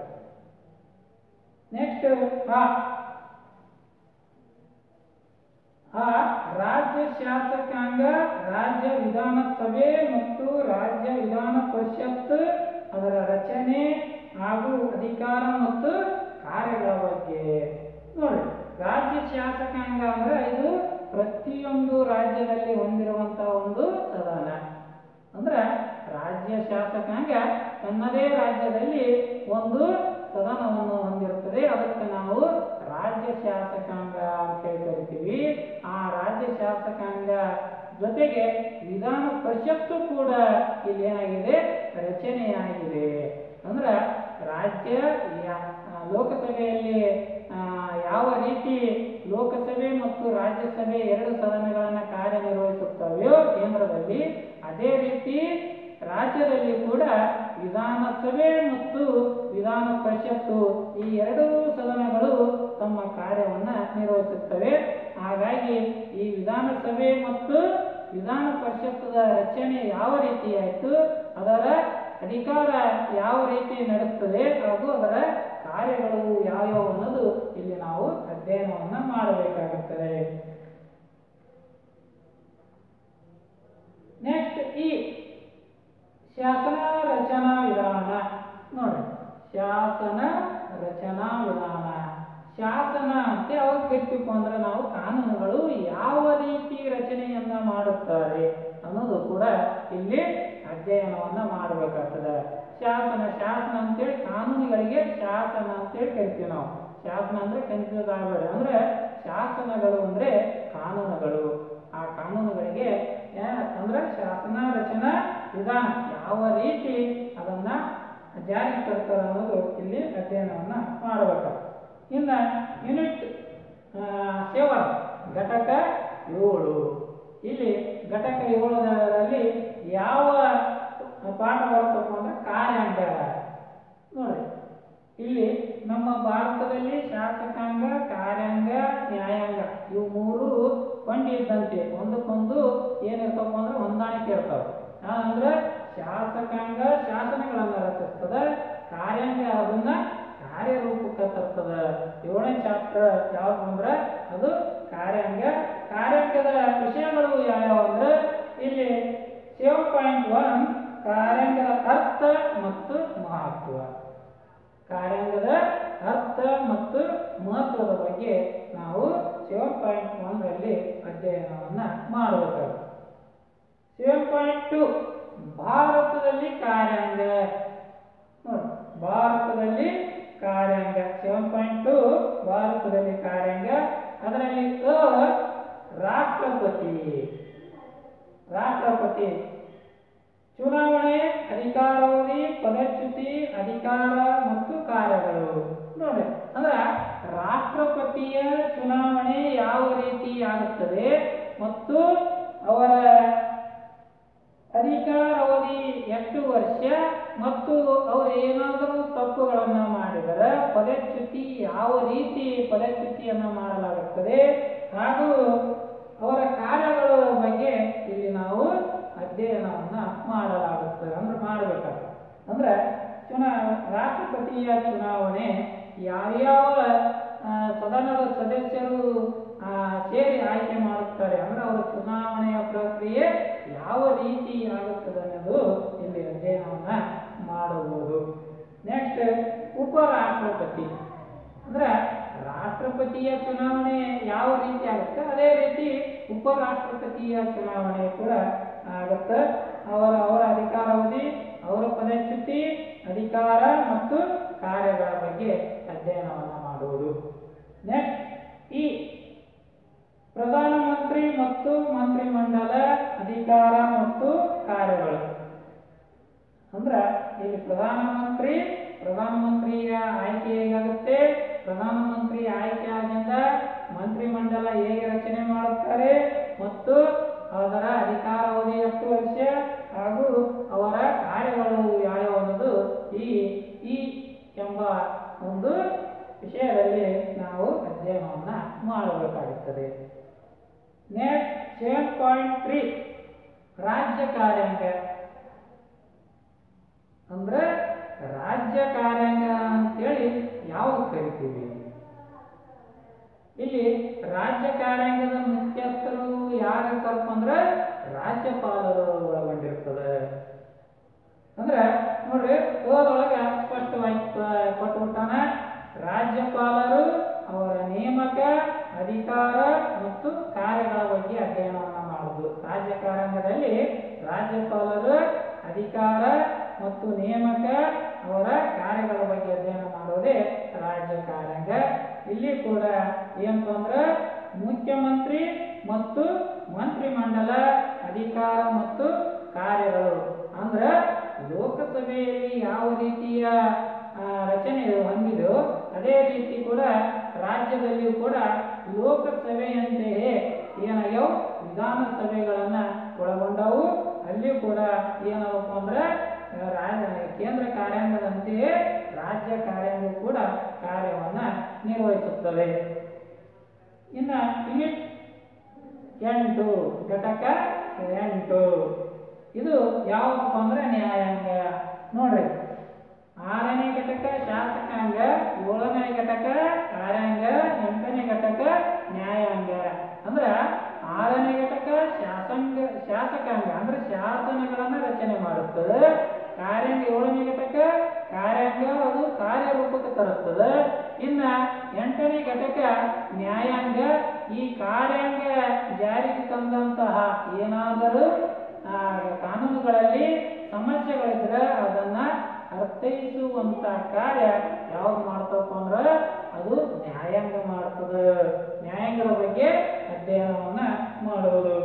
ನೆಕ್ಸ್ಟ್ ಆ ಆ ರಾಜ್ಯ ಶಾಸಕಾಂಗ ರಾಜ್ಯ ವಿಧಾನಸಭೆ ಮತ್ತು ರಾಜ್ಯ ವಿಧಾನ ಪರಿಷತ್ ಅದರ ರಚನೆ ಹಾಗೂ ಅಧಿಕಾರ ಮತ್ತು ಕಾರ್ಯಗಳ ಬಗ್ಗೆ ನೋಡಿ ರಾಜ್ಯ ಶಾಸಕಾಂಗ ಅಂದ್ರೆ ಇದು ಪ್ರತಿಯೊಂದು ರಾಜ್ಯದಲ್ಲಿ ಹೊಂದಿರುವಂತಹ ಒಂದು ಸದನ ಅಂದ್ರೆ ರಾಜ್ಯ ಶಾಸಕಾಂಗ ತನ್ನದೇ ರಾಜ್ಯದಲ್ಲಿ ಒಂದು ಸದನವನ್ನು ಹೊಂದಿರುತ್ತದೆ ಅದಕ್ಕೆ ನಾವು ರಾಜ್ಯ ಶಾಸಕಾಂಗ ಅಂತ ಹೇಳಿ ಕರಿತೀವಿ ಆ ರಾಜ್ಯ ಶಾಸಕಾಂಗ ಜೊತೆಗೆ ವಿಧಾನ ಪರಿಷತ್ತು ಕೂಡ ಇಲ್ಲಿ ಏನಾಗಿದೆ ರಚನೆಯಾಗಿದೆ ಅಂದ್ರೆ ರಾಜ್ಯ ಯಾ- ಆ, ಲೋಕಸಭೆಯಲ್ಲಿ ಆ, ಯಾವ ರೀತಿ ಲೋಕಸಭೆ ಮತ್ತು ರಾಜ್ಯಸಭೆ ಎರಡು ಸದನಗಳನ್ನು ಕಾರ್ಯನಿರ್ವಹಿಸುತ್ತವೆಯೋ ಕೇಂದ್ರದಲ್ಲಿ ಅದೇ ರೀತಿ ರಾಜ್ಯದಲ್ಲಿ ಕೂಡ ವಿಧಾನಸಭೆ ಮತ್ತು ವಿಧಾನ ಪರಿಷತ್ತು ಈ ಎರಡೂ ಸದನಗಳು ತಮ್ಮ ಕಾರ್ಯವನ್ನ ನಿರ್ವಹಿಸುತ್ತವೆ ಹಾಗಾಗಿ ಈ ವಿಧಾನಸಭೆ ಮತ್ತು ವಿಧಾನ ಪರಿಷತ್ತದ ರಚನೆ ಯಾವ ರೀತಿ ಆಯಿತು ಅದರ ಅಧಿಕಾರ ಯಾವ ರೀತಿ ನಡೆಸ್ತದೆ ಹಾಗೂ ಅದರ ಕಾರ್ಯಗಳು ಯಾವ್ಯಾವು ಅನ್ನೋದು ಇಲ್ಲಿ ನಾವು ಅಧ್ಯಯನವನ್ನ ಮಾಡಬೇಕಾಗುತ್ತದೆ ನೆಕ್ಸ್ಟ್ ಈ ಶಾಸನ ರಚನಾ ವಿಧಾನ ನೋಡಿ ಶಾಸನ ರಚನಾ ವಿಧಾನ ಶಾಸನ ಅಂತ ಯಾವಾಗ ಕರಿತೀವಿ ಅಂದ್ರೆ ನಾವು ಕಾನೂನುಗಳು ಯಾವ ರೀತಿ ರಚನೆಯನ್ನ ಮಾಡುತ್ತಾರೆ ಅನ್ನೋದು ಕೂಡ ಇಲ್ಲಿ ಅಧ್ಯಯನವನ್ನ ಮಾಡಬೇಕಾಗ್ತದೆ ಶಾಸನ ಶಾಸನ ಅಂತೇಳಿ ಕಾನೂನುಗಳಿಗೆ ಶಾಸನ ಅಂತೇಳಿ ಕರಿತೀವಿ ನಾವು ಶಾಸನ ಅಂದ್ರೆ ಕನ್ಫ್ಯೂಸ್ ಆಗಬೇಡ ಅಂದ್ರೆ ಶಾಸನಗಳು ಅಂದ್ರೆ ಕಾನೂನುಗಳು ಆ ಕಾನೂನುಗಳಿಗೆ ಏನ್- ಅಂದ್ರೆ ಶಾಸನ ರಚನಾ ವಿಧಾನ ಯಾವ ರೀತಿ ಅದನ್ನ ಜಾರಿಗೆ ತರ್ತಾರೆ ಅನ್ನೋದು ಇಲ್ಲಿ ಅಧ್ಯಯನವನ್ನ ಮಾಡಬೇಕು ಇನ್ನ ಯೂನಿಟ್ ಸೆವೆನ್ ಘಟಕ ಏಳು ಇಲ್ಲಿ ಘಟಕ ಏಳರಲ್ಲಿ ಯಾವ ಪಾಠ ಬರುತ್ತಪ್ಪ ಅಂದ್ರೆ ಕಾರ್ಯಾಂಗ ನೋಡಿ ಇಲ್ಲಿ ನಮ್ಮ ಭಾರತದಲ್ಲಿ ಶಾಸಕಾಂಗ ಕಾರ್ಯಾಂಗ ನ್ಯಾಯಾಂಗ ಇವು ಮೂರು ಕೊಂಡಿದ್ದಂತೆ ಒಂದಕ್ಕೊಂದು ಏನಿರ್ತಪ್ಪ ಅಂದ್ರೆ ಹೊಂದಾಣಿಕೆ ಇರ್ತಾವೆ ಅಂದ್ರೆ ಶಾಸಕಾಂಗ ಶಾಸನಗಳನ್ನ ರಚಿಸ್ತದ ಕಾರ್ಯಾಂಗ ಅದನ್ನ ಕಾರ್ಯರೂಪಕ್ಕೆ ತರ್ತದ ಏಳನೇ ಚಾಪ್ಟರ್ ಯಾವ್ದು ಅಂದ್ರೆ ಅದು ಕಾರ್ಯಾಂಗ ಕಾರ್ಯಾಂಗದ ವಿಷಯಗಳು ಯಾವ್ಯಾವ ಅಂದ್ರೆ ಇಲ್ಲಿ ಸೆವೆನ್ ಪಾಯಿಂಟ್ ಒನ್ ಕಾರ್ಯಾಂಗದ ಅರ್ಥ ಮತ್ತು ಮಹತ್ವ ಕಾರ್ಯಾಂಗದ ಅರ್ಥ ಮತ್ತು ಮಹತ್ವದ ಬಗ್ಗೆ ನಾವು ಸೆವೆನ್ ಪಾಯಿಂಟ್ ಒಂದರಲ್ಲಿ ಅಧ್ಯಯನವನ್ನ ಮಾಡಬೇಕಾಗುತ್ತೆ ಸೆವೆನ್ ಪಾಯಿಂಟ್ ಟು ಭಾರತದಲ್ಲಿ ಕಾರ್ಯಾಂಗ ನೋಡಿ ಭಾರತದಲ್ಲಿ ಕಾರ್ಯಾಂಗ ಸೆವೆನ್ ಪಾಯಿಂಟ್ ಟು ಭಾರತದಲ್ಲಿ ಕಾರ್ಯಾಂಗ ಅದರಲ್ಲಿ ಅ ರಾಷ್ಟ್ರಪತಿ ರಾಷ್ಟ್ರಪತಿ ಚುನಾವಣೆ ಅಧಿಕಾರಾವಧಿ ಪದಚ್ಯುತಿ ಅಧಿಕಾರ ಮತ್ತು ಕಾರ್ಯಗಳು ನೋಡಿ ಅಂದ್ರೆ ರಾಷ್ಟ್ರಪತಿಯ ಚುನಾವಣೆ ಯಾವ ರೀತಿ ಆಗುತ್ತದೆ ಮತ್ತು ಅವರ ಅಧಿಕಾರಾವಧಿ ಎಷ್ಟು ವರ್ಷ ಮತ್ತು ಅವರು ಏನಾದರೂ ತಪ್ಪುಗಳನ್ನ ಮಾಡಿದರೆ ಪದಚ್ಯುತಿ ಯಾವ ರೀತಿ ಪದಚ್ಯುತಿಯನ್ನ ಮಾಡಲಾಗುತ್ತದೆ ಹಾಗೂ ಅವರ ಕಾರ್ಯಗಳ ಬಗ್ಗೆ ಇಲ್ಲಿ ನಾವು ಅಧ್ಯಯನವನ್ನ ಮಾಡಲಾಗುತ್ತದೆ ಅಂದ್ರೆ ಮಾಡಬೇಕಾಗುತ್ತೆ ಅಂದ್ರೆ ಚುನಾ ರಾಷ್ಟ್ರಪತಿಯ ಚುನಾವಣೆ ಯಾವ್ಯಾವ ಆ, ಸದನದ ಸದಸ್ಯರು ಆ, ಸೇರಿ ಆಯ್ಕೆ ಮಾಡುತ್ತಾರೆ ಅಂದ್ರೆ ಅವರ ಚುನಾವಣೆಯ ಪ್ರಕ್ರಿಯೆ ಯಾವ ರೀತಿ ಆಗುತ್ತದೆ ಅನ್ನೋದು ಇಲ್ಲಿ ಅಧ್ಯಯನವನ್ನ ಮಾಡಬಹುದು ನೆಕ್ಸ್ಟ್ ಉಪರಾಷ್ಟ್ರಪತಿ ಅಂದ್ರೆ ರಾಷ್ಟ್ರಪತಿಯ ಚುನಾವಣೆ ಯಾವ ರೀತಿ ಆಗುತ್ತೆ ಅದೇ ರೀತಿ ಉಪರಾಷ್ಟ್ರಪತಿಯ ಚುನಾವಣೆ ಕೂಡ ಆಗುತ್ತೆ ಅವರ ಅವರ ಅಧಿಕಾರಾವಧಿ ಅವರ ಪದಚ್ಯುತಿ ಅಧಿಕಾರ ಮತ್ತು ಕಾರ್ಯಗಳ ಬಗ್ಗೆ ಅಧ್ಯಯನವನ್ನು ಮಾಡುವುದು ನೆಕ್ಸ್ಟ್ ಈ ಪ್ರಧಾನಮಂತ್ರಿ ಮತ್ತು ಮಂತ್ರಿಮಂಡಲ ಅಧಿಕಾರ ಮತ್ತು ಕಾರ್ಯಗಳು ಅಂದ್ರ ಇಲ್ಲಿ ಪ್ರಧಾನಮಂತ್ರಿ ಪ್ರಧಾನಮಂತ್ರಿಯ ಆಯ್ಕೆ ಹೇಗಾಗುತ್ತೆ ಪ್ರಧಾನಮಂತ್ರಿ ಆಯ್ಕೆ ಆಗಿಂದ ಮಂತ್ರಿಮಂಡಲ ಹೇಗೆ ರಚನೆ ಮಾಡುತ್ತಾರೆ ಮತ್ತು ಅದರ ಅಧಿಕಾರಾವಧಿ ಎಷ್ಟು ವರ್ಷ ಹಾಗೂ ಅವರ ಕಾರ್ಯಗಳು ಯಾವ್ಯಾವ ಅನ್ನೋದು ಈ ಈ ಎಂಬ ಒಂದು ವಿಷಯದಲ್ಲಿ ನಾವು ಅಧ್ಯಯನವನ್ನ ಮಾಡಬೇಕಾಗುತ್ತದೆ ನೆಕ್ಸ್ಟ್ ಸೆವೆನ್ ಪಾಯಿಂಟ್ ತ್ರೀ ರಾಜ್ಯ ಕಾರ್ಯಾಂಗ ಅಂದ್ರೆ ರಾಜ್ಯ ಕಾರ್ಯಾಂಗ ಅಂತೇಳಿ ಯಾವಾಗ ಕರಿತೀವಿ ಇಲ್ಲಿ ರಾಜ್ಯ ಕಾರ್ಯಾಂಗದ ಮುಖ್ಯಸ್ಥರು ಯಾರಿರ್ತಾರಪ್ಪ ಅಂದ್ರೆ ರಾಜ್ಯಪಾಲರು ಒಳಗೊಂಡಿರ್ತದೆ ಅಂದ್ರೆ ನೋಡ್ರಿ ಓದೊಳಗ ಸ್ಪಷ್ಟವಾಗಿ ಪ- ಕೊಟ್ಬಿಟ್ಟಾನ ರಾಜ್ಯಪಾಲರು ಅವರ ನೇಮಕ ಅಧಿಕಾರ ಮತ್ತು ಕಾರ್ಯಗಳ ಬಗ್ಗೆ ಅಧ್ಯಯನವನ್ನ ಮಾಡುವುದು ರಾಜ್ಯ ಕಾರ್ಯಾಂಗದಲ್ಲಿ ರಾಜ್ಯಪಾಲರು ಅಧಿಕಾರ ಮತ್ತು ನೇಮಕ ಅವರ ಕಾರ್ಯಗಳ ಬಗ್ಗೆ ಅಧ್ಯಯನ ಮಾಡೋದೇ ರಾಜ್ಯ ಕಾರ್ಯಾಂಗ ಇಲ್ಲಿ ಕೂಡ ಏನಪ್ಪ ಅಂದ್ರೆ ಮುಖ್ಯಮಂತ್ರಿ ಮತ್ತು ಮಂತ್ರಿಮಂಡಲ ಅಧಿಕಾರ ಮತ್ತು ಕಾರ್ಯಗಳು ಅಂದ್ರೆ ಲೋಕಸಭೆಯಲ್ಲಿ ಯಾವ ರೀತಿಯ ಆ, ರಚನೆ ಹೊಂದಿದೋ ಅದೇ ರೀತಿ ಕೂಡ ರಾಜ್ಯದಲ್ಲಿಯೂ ಕೂಡ ಲೋಕಸಭೆಯಂತೆಯೇ ಏನಾಗ್ಯಾವ ವಿಧಾನಸಭೆಗಳನ್ನ ಒಳಗೊಂಡವು ಅಲ್ಲಿಯೂ ಕೂಡ ಏನಾಗಪ್ಪ ಅಂದ್ರೆ ಆ, ರಾಜ್ಯ ಕೇಂದ್ರ ಕಾರ್ಯಾಂಗದಂತೆಯೇ ರಾಜ್ಯ ಕಾರ್ಯಾಂಗ ಕೂಡ ಕಾರ್ಯವನ್ನ ನಿರ್ವಹಿಸುತ್ತದೆ ಇನ್ನ ಯೂನಿಟ್ ಎಂಟು ಘಟಕ ಎಂಟು ಇದು ಯಾವಪ್ಪ ಅಂದ್ರೆ ನ್ಯಾಯಾಂಗ ನೋಡ್ರಿ ಆರನೇ ಘಟಕ ಶಾಸಕಾಂಗ ಏಳನೇ ಘಟಕ ಕಾರ್ಯಾಂಗ ಎಂಟನೇ ಘಟಕ ನ್ಯಾಯಾಂಗ ಅಂದ್ರ ಆರನೇ ಘಟಕ ಶಾಸಂಗ ಶಾಸಕಾಂಗ ಅಂದ್ರೆ ಶಾಸನಗಳನ್ನ ರಚನೆ ಮಾಡುತ್ತದೆ ಕಾರ್ಯಾಂಗ ಏಳನೇ ಘಟಕ ಕಾರ್ಯಾಂಗ ಅದು ಕಾರ್ಯರೂಪಕ್ಕೆ ತರುತ್ತದೆ ಇನ್ನ ಎಂಟನೇ ಘಟಕ ನ್ಯಾಯಾಂಗ ಈ ಕಾರ್ಯಾಂಗ ಜಾರಿಗೆ ತಂದಂತಹ ಏನಾದರೂ ಆ, ಕಾನೂನುಗಳಲ್ಲಿ ಸಮಸ್ಯೆಗಳಿದ್ರೆ ಅದನ್ನ ಅರ್ಥೈಸುವಂತ ಕಾರ್ಯ ಯಾವ್ದು ಮಾಡ್ತಪ್ಪ ಅಂದ್ರ ಅದು ನ್ಯಾಯಾಂಗ ಮಾಡ್ತದೆ ನ್ಯಾಯಾಂಗದ ಬಗ್ಗೆ ಅಧ್ಯಯನವನ್ನ ಮಾಡುವುದು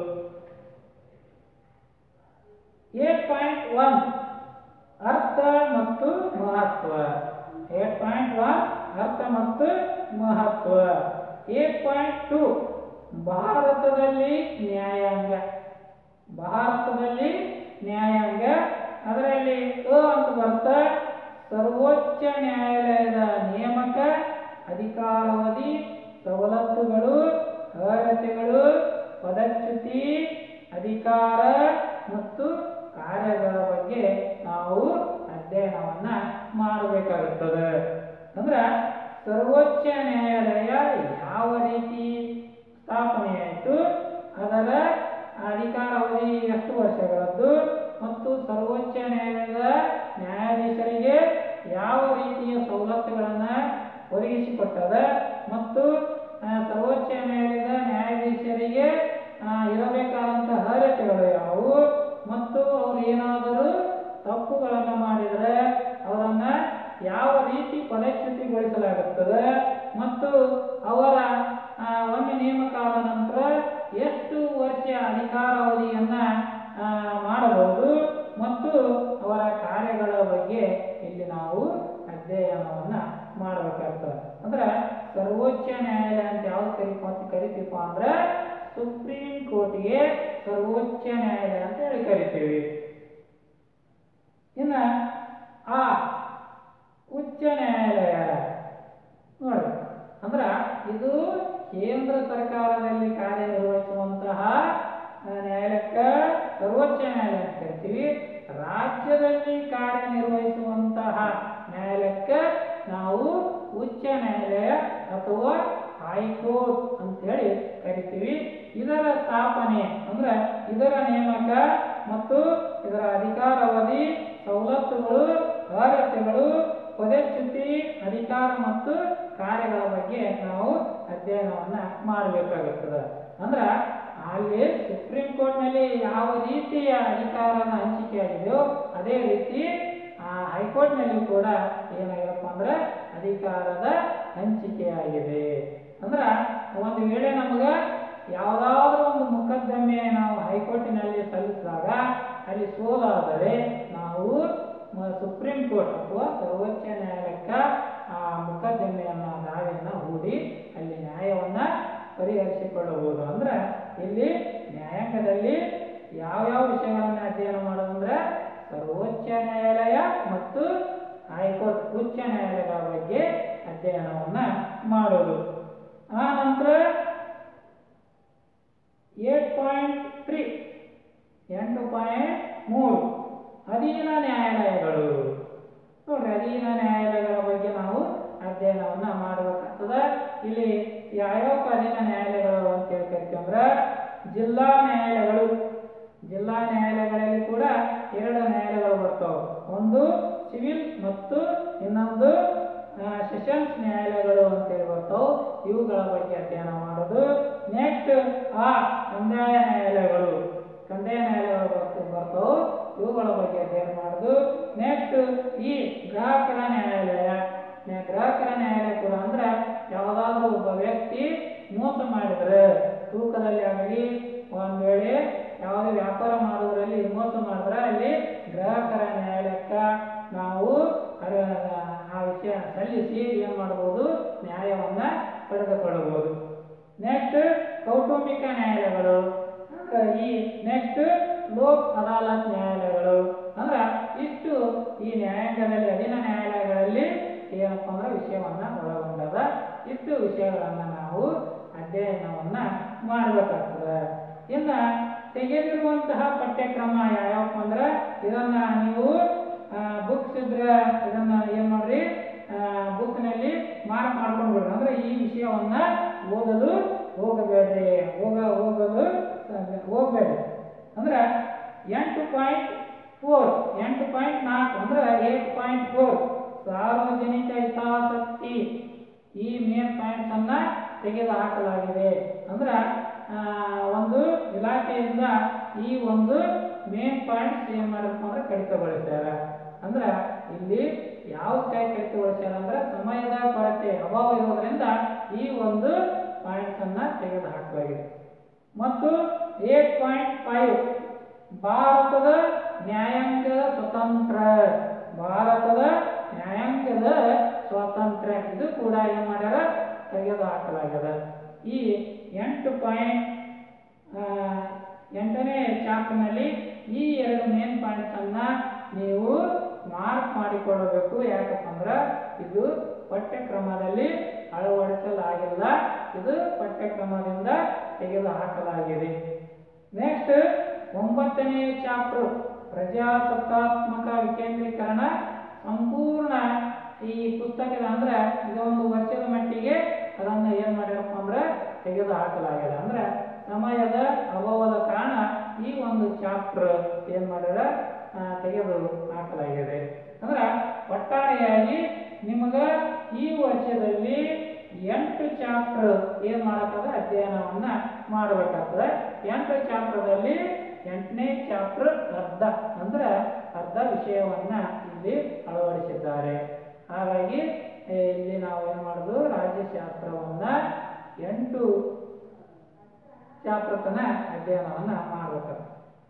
ಏಟ್ ಪಾಯಿಂಟ್ ಒನ್ ಅರ್ಥ ಮತ್ತು ಮಹತ್ವ ಏಟ್ ಪಾಯಿಂಟ್ ಒನ್ ಅರ್ಥ ಮತ್ತು ಮಹತ್ವ ಏಟ್ ಪಾಯಿಂಟ್ ಟು ಭಾರತದಲ್ಲಿ ನ್ಯಾಯಾಂಗ ಭಾರತದಲ್ಲಿ ನ್ಯಾಯಾಂಗ ಅದರಲ್ಲಿ ಅ ಅಂತ ಬರ್ತಾ ಸರ್ವೋಚ್ಚ ನ್ಯಾಯಾಲಯದ ನೇಮಕ ಅಧಿಕಾರಾವಧಿ ಸವಲತ್ತುಗಳು ಅರ್ಹತೆಗಳು ಪದಚ್ಯುತಿ ಅಧಿಕಾರ ಮತ್ತು ಕಾರ್ಯಗಳ ಬಗ್ಗೆ ನಾವು ಅಧ್ಯಯನವನ್ನ ಮಾಡಬೇಕಾಗುತ್ತದೆ ಅಂದ್ರ ಸರ್ವೋಚ್ಚ ನ್ಯಾಯಾಲಯ ಯಾವ ರೀತಿ ಸ್ಥಾಪನೆಯಾಯಿತು ಅದರ ಅಧಿಕಾರಾವಧಿ ಎಷ್ಟು ವರ್ಷಗಳದ್ದು ಮತ್ತು ಸರ್ವೋಚ್ಚ ನ್ಯಾಯಾಲಯದ ನ್ಯಾಯಾಧೀಶರಿಗೆ ಯಾವ ರೀತಿಯ ಸವಲತ್ತುಗಳನ್ನ ಒದಗಿಸಿಕೊಟ್ಟದ ಮತ್ತು ಆ, ಸರ್ವೋಚ್ಚ ನ್ಯಾಯಾಲಯದ ನ್ಯಾಯಾಧೀಶರಿಗೆ ಆ, ಇರಬೇಕಾದಂತಹ ಅರ್ಹತೆಗಳು ಯಾವುವು ಮತ್ತು ಅವರು ಏನಾದರೂ ತಪ್ಪುಗಳನ್ನು ಮಾಡಿದರೆ ಅವರನ್ನ ಯಾವ ರೀತಿ ಪದಚ್ಯುತಿಗೊಳಿಸಲಾಗುತ್ತದೆ ಮತ್ತು ಅವರ ಆ, ಒಮ್ಮೆ ನೇಮಕ ಆದ ನಂತರ ಎಷ್ಟು ವರ್ಷ ಅಧಿಕಾರಾವಧಿಯನ್ನ ಆ, ಮಾಡಬಹುದು ಮತ್ತು ಅವರ ಕಾರ್ಯಗಳ ಬಗ್ಗೆ ಇಲ್ಲಿ ನಾವು ಅಧ್ಯಯನವನ್ನ ಮಾಡಬೇಕಾಗ್ತದೆ ಅಂದ್ರೆ ಸರ್ವೋಚ್ಚ ನ್ಯಾಯಾಲಯ ಅಂತ ಯಾವ್ದು ಕರಿಪ ಕರಿತೀವಪ್ಪ ಅಂದ್ರೆ ಸುಪ್ರೀಂ ಕೋರ್ಟ್ಗೆ ಸರ್ವೋಚ್ಚ ನ್ಯಾಯಾಲಯ ಅಂತ ಹೇಳಿ ಕರಿತೀವಿ ಇನ್ನ ಆ ಉಚ್ಚ ನ್ಯಾಯಾಲಯ ನೋಡಿ ಅಂದ್ರ ಇದು ಕೇಂದ್ರ ಸರ್ಕಾರದಲ್ಲಿ ಕಾರ್ಯನಿರ್ವಹಿಸುವಂತಹ ಆ, ನ್ಯಾಯಾಲಯಕ್ಕ ಸರ್ವೋಚ್ಚ ನ್ಯಾಯಾಲಯ ಅಂತ ಕರಿತೀವಿ ರಾಜ್ಯದಲ್ಲಿ ಕಾರ್ಯನಿರ್ವಹಿಸುವಂತಹ ನ್ಯಾಯಾಲಯಕ್ಕ ನಾವು ಉಚ್ಚ ನ್ಯಾಯಾಲಯ ಅಥವಾ ಹೈಕೋರ್ಟ್ ಅಂತ ಹೇಳಿ ಕರಿತೀವಿ ಇದರ ಸ್ಥಾಪನೆ ಅಂದ್ರೆ ಇದರ ನೇಮಕ ಮತ್ತು ಇದರ ಅಧಿಕಾರಾವಧಿ ಸವಲತ್ತುಗಳು ಅರ್ಹತೆಗಳು ಪದಚ್ಯುತಿ ಅಧಿಕಾರ ಮತ್ತು ಕಾರ್ಯಗಳ ಬಗ್ಗೆ ನಾವು ಅಧ್ಯಯನವನ್ನ ಮಾಡಬೇಕಾಗುತ್ತದೆ ಅಂದ್ರ ಅಲ್ಲಿ ಸುಪ್ರೀಂ ಕೋರ್ಟ್ನಲ್ಲಿ ಯಾವ ರೀತಿಯ ಅಧಿಕಾರನ ಹಂಚಿಕೆಯಾಗಿದೆಯೋ ಅದೇ ರೀತಿ ಆ ಹೈಕೋರ್ಟ್ನಲ್ಲಿ ಕೂಡ ಏನಾಗಿರಪ್ಪ ಅಂದ್ರೆ ಅಧಿಕಾರದ ಹಂಚಿಕೆಯಾಗಿದೆ ಅಂದ್ರ ಒಂದು ವೇಳೆ ನಮಗ ಯಾವುದಾದ್ರೂ ಒಂದು ಮೊಕದ್ದಮೆ ನಾವು ಹೈಕೋರ್ಟಿನಲ್ಲಿ ಸಲ್ಲಿಸಿದಾಗ ಅಲ್ಲಿ ಸೋಲಾದರೆ ನಾವು ಮ- ಸುಪ್ರೀಂ ಕೋರ್ಟ್ ಅಥವಾ ಸರ್ವೋಚ್ಚ ನ್ಯಾಯಾಲಯಕ್ಕ ಆ ಮೊಕದ್ದಮೆಯನ್ನ ದಾವೆಯನ್ನ ಹೂಡಿ ಅಲ್ಲಿ ನ್ಯಾಯವನ್ನ ಪರಿಹರಿಸಿಕೊಳ್ಳಬಹುದು ಅಂದ್ರೆ ಇಲ್ಲಿ ನ್ಯಾಯಾಂಗದಲ್ಲಿ ಯಾವ್ಯಾವ ವಿಷಯಗಳನ್ನ ಅಧ್ಯಯನ ಮಾಡೋದಂದ್ರೆ ಸರ್ವೋಚ್ಚ ನ್ಯಾಯಾಲಯ ಮತ್ತು ಹೈಕೋರ್ಟ್ ಉಚ್ಚ ನ್ಯಾಯಾಲಯಗಳ ಬಗ್ಗೆ ಅಧ್ಯಯನವನ್ನ ಮಾಡೋದು ಆ ನಂತರ ಏಟ್ ಪಾಯಿಂಟ್ ತ್ರೀ ಎಂಟು ಪಾಯಿಂಟ್ ಮೂರು ಅಧೀನ ನ್ಯಾಯಾಲಯಗಳು ನೋಡ್ರಿ ಅಧೀನ ನ್ಯಾಯಾಲಯಗಳ ಬಗ್ಗೆ ನಾವು ಅಧ್ಯಯನವನ್ನ ಮಾಡಬೇಕಾಗ್ತದೆ ಇಲ್ಲಿ ಯಾವ್ಯಾವ ಅಧೀನ ನ್ಯಾಯಾಲಯಗಳು ಅಂತ ಹೇಳಿ ಕರಿತೀವಿ ಅಂದ್ರೆ ಜಿಲ್ಲಾ ನ್ಯಾಯಾಲಯಗಳು ಜಿಲ್ಲಾ ನ್ಯಾಯಾಲಯಗಳಲ್ಲಿ ಕೂಡ ಎರಡು ನ್ಯಾಯಾಲಯಗಳು ಬರ್ತಾವೆ ಒಂದು ಸಿವಿಲ್ ಮತ್ತು ಇನ್ನೊಂದು ಸೆಷನ್ಸ್ ನ್ಯಾಯಾಲಯಗಳು ಅಂತೇಳಿ ಬರ್ತಾವೆ ಇವುಗಳ ಬಗ್ಗೆ ಅಧ್ಯಯನ ಮಾಡೋದು ನೆಕ್ಸ್ಟ್ ಆ ಕಂದಾಯ ನ್ಯಾಯಾಲಯಗಳು ಕಂದಾಯ ನ್ಯಾಯಾಲಯಗಳು ಬರ್ತ ಬರ್ತಾವೆ ಇವುಗಳ ಬಗ್ಗೆ ಅಧ್ಯಯನ ಮಾಡೋದು ನೆಕ್ಸ್ಟ್ ಈ ಗ್ರಾಹಕರ ನ್ಯಾಯಾಲಯ ನ್ಯಾ- ಗ್ರಾಹಕರ ನ್ಯಾಯಾಲಯ ಕೂಡ ಅಂದ್ರೆ ಯಾವುದಾದ್ರೂ ಒಬ್ಬ ವ್ಯಕ್ತಿ ಮೋಸ ಮಾಡಿದ್ರೆ ತೂಕದಲ್ಲಿ ಆಗಲಿ ಒಂದ್ ವೇಳೆ ಯಾವುದೇ ವ್ಯಾಪಾರ ಮಾಡೋದ್ರಲ್ಲಿ ಮೋಸ ಮಾಡಿದ್ರೆ ಅಲ್ಲಿ ಗ್ರಾಹಕರ ನ್ಯಾಯಾಲಯಕ್ಕ ನಾವು ಅರ- ಆ ವಿಷಯ ಸಲ್ಲಿಸಿ ಏನ್ ಮಾಡಬಹುದು ನ್ಯಾಯವನ್ನ ಪಡೆದುಕೊಳ್ಳಬಹುದು ನೆಕ್ಸ್ಟ್ ಕೌಟುಂಬಿಕ ನ್ಯಾಯಾಲಯಗಳು ಅಂದ್ರೆ ಈ ನೆಕ್ಸ್ಟ್ ಲೋಕ್ ಅದಾಲತ್ ನ್ಯಾಯಾಲಯಗಳು ಅಂದ್ರೆ ಇಷ್ಟು ಈ ನ್ಯಾಯಾಂಗದಲ್ಲಿ ಅಧೀನ ನ್ಯಾಯಾಲಯಗಳಲ್ಲಿ ಏನಪ್ಪ ಅಂದ್ರೆ ವಿಷಯವನ್ನ ಒಳಗೊಂಡದ ಇಷ್ಟು ವಿಷಯಗಳನ್ನ ನಾವು ಅಧ್ಯಯನವನ್ನ ಮಾಡಬೇಕಾಗ್ತದೆ ಇನ್ನ ತೆಗೆದಿರುವಂತಹ ಪಠ್ಯಕ್ರಮ ಯಾವ್ಯಾವಪ್ಪ ಅಂದ್ರೆ ಇದನ್ನ ನೀವು ಬುಕ್ಸ್ ಇದ್ರೆ ಇದನ್ನ ಏನ್ ಮಾಡ್ರಿ ಬುಕ್ನಲ್ಲಿ ಮಾರ್ಕ್ ಮಾಡ್ಕೊಂಡು ಬಿಡ್ರಿ ಅಂದ್ರೆ ಈ ವಿಷಯವನ್ನ ಓದಲು ಹೋಗಬೇಡ್ರಿ ಹೋಗ ಹೋಗಲು ಹೋಗಬೇಡಿ ಅಂದ್ರೆ ಎಂಟು ಪಾಯಿಂಟ್ ಫೋರ್ ಎಂಟು ಪಾಯಿಂಟ್ ನಾಲ್ಕು ಅಂದ್ರೆ ಏಟ್ ಪಾಯಿಂಟ್ ಫೋರ್ ಸಾರ್ವಜನಿಕ ಹಿತಾಸಕ್ತಿ ಈ ಮೇನ್ ಪಾಯಿಂಟ್ಸ್ ಅನ್ನ ತೆಗೆದು ಹಾಕಲಾಗಿದೆ ಅಂದ್ರೆ ಆ, ಒಂದು ಇಲಾಖೆಯಿಂದ ಈ ಒಂದು ಮೇನ್ ಪಾಯಿಂಟ್ಸ್ ಏನ್ ಮಾಡಬೇಕು ಅಂದ್ರೆ ಕಡಿತಗೊಳಿಸ್ಯಾರ ಅಂದ್ರೆ ಇಲ್ಲಿ ಯಾವ ಕೈ ಕಡಿತಗೊಳಿಸ್ಯಾರ ಅಂದ್ರೆ ಸಮಯದ ಕೊರತೆ ಅಭಾವ ಇರೋದ್ರಿಂದ ಈ ಒಂದು ಪಾಯಿಂಟ್ಸ್ ಅನ್ನ ತೆಗೆದು ಹಾಕಲಾಗಿದೆ ಮತ್ತು ಏಟ್ ಪಾಯಿಂಟ್ ಫೈವ್ ಭಾರತದ ನ್ಯಾಯಾಂಗದ ಸ್ವತಂತ್ರ ಭಾರತದ ನ್ಯಾಯಾಂಗದ ಸ್ವಾತಂತ್ರ್ಯ ಇದು ಕೂಡ ಏನ್ ಮಾಡ್ಯಾರ ತೆಗೆದು ಹಾಕಲಾಗಿದೆ ಈ ಎಂಟು ಪಾಯಿಂಟ್ ಎಂಟನೇ ಚಾಪ್ಟರ್ನಲ್ಲಿ ಈ ಎರಡು ಮೇನ್ ಪಾಯಿಂಟ್ಸ್ ಅನ್ನ ನೀವು ಮಾರ್ಕ್ ಮಾಡಿಕೊಳ್ಳಬೇಕು ಯಾಕಪ್ಪ ಅಂದ್ರೆ ಇದು ಪಠ್ಯಕ್ರಮದಲ್ಲಿ ಅಳವಡಿಸಲಾಗಿಲ್ಲ ಇದು ಪಠ್ಯಕ್ರಮದಿಂದ ತೆಗೆದು ಹಾಕಲಾಗಿದೆ ನೆಕ್ಸ್ಟ್ ಒಂಬತ್ತನೇ ಚಾಪ್ಟರ್ ಪ್ರಜಾಸತ್ತಾತ್ಮಕ ವಿಕೇಂದ್ರೀಕರಣ ಸಂಪೂರ್ಣ ಈ ಪುಸ್ತಕದ ಅಂದ್ರೆ ಇದೊಂದು ವರ್ಷದ ಮಟ್ಟಿಗೆ ಅದನ್ನ ಏನ್ ಮಾಡ್ಯಾರಪ್ಪ ಅಂದ್ರೆ ತೆಗೆದು ಹಾಕಲಾಗಿದೆ ಅಂದ್ರೆ ಸಮಯದ ಅಭಾವದ ಕಾರಣ ಈ ಒಂದು ಚಾಪ್ಟರ್ ಏನ್ ಮಾಡ್ಯಾರ ಆ, ತೆಗೆದು ಹಾಕಲಾಗಿದೆ ಅಂದ್ರೆ ಒಟ್ಟಾರೆಯಾಗಿ ನಿಮಗ ಈ ವರ್ಷದಲ್ಲಿ ಎಂಟು ಚಾಪ್ಟರ್ ಏನ್ ಮಾಡಕ್ಕದ ಅಧ್ಯಯನವನ್ನ ಮಾಡಬೇಕಾಗ್ತದೆ ಎಂಟು ಚಾಪ್ಟರ್ದಲ್ಲಿ ಎಂಟನೇ ಚಾಪ್ಟರ್ ಅರ್ಧ ಅಂದ್ರೆ ಅರ್ಧ ವಿಷಯವನ್ನ ಇಲ್ಲಿ ಅಳವಡಿಸಿದ್ದಾರೆ ಹಾಗಾಗಿ ಏ, ಇಲ್ಲಿ ನಾವು ಏನ್ ಮಾಡುದು ರಾಜ್ಯಶಾಸ್ತ್ರವನ್ನ ಎಂಟು ಚಾಪ್ಟರ್ ತನ ಅಧ್ಯಯನವನ್ನ ಮಾಡಬೇಕಾಗ್ತದೆ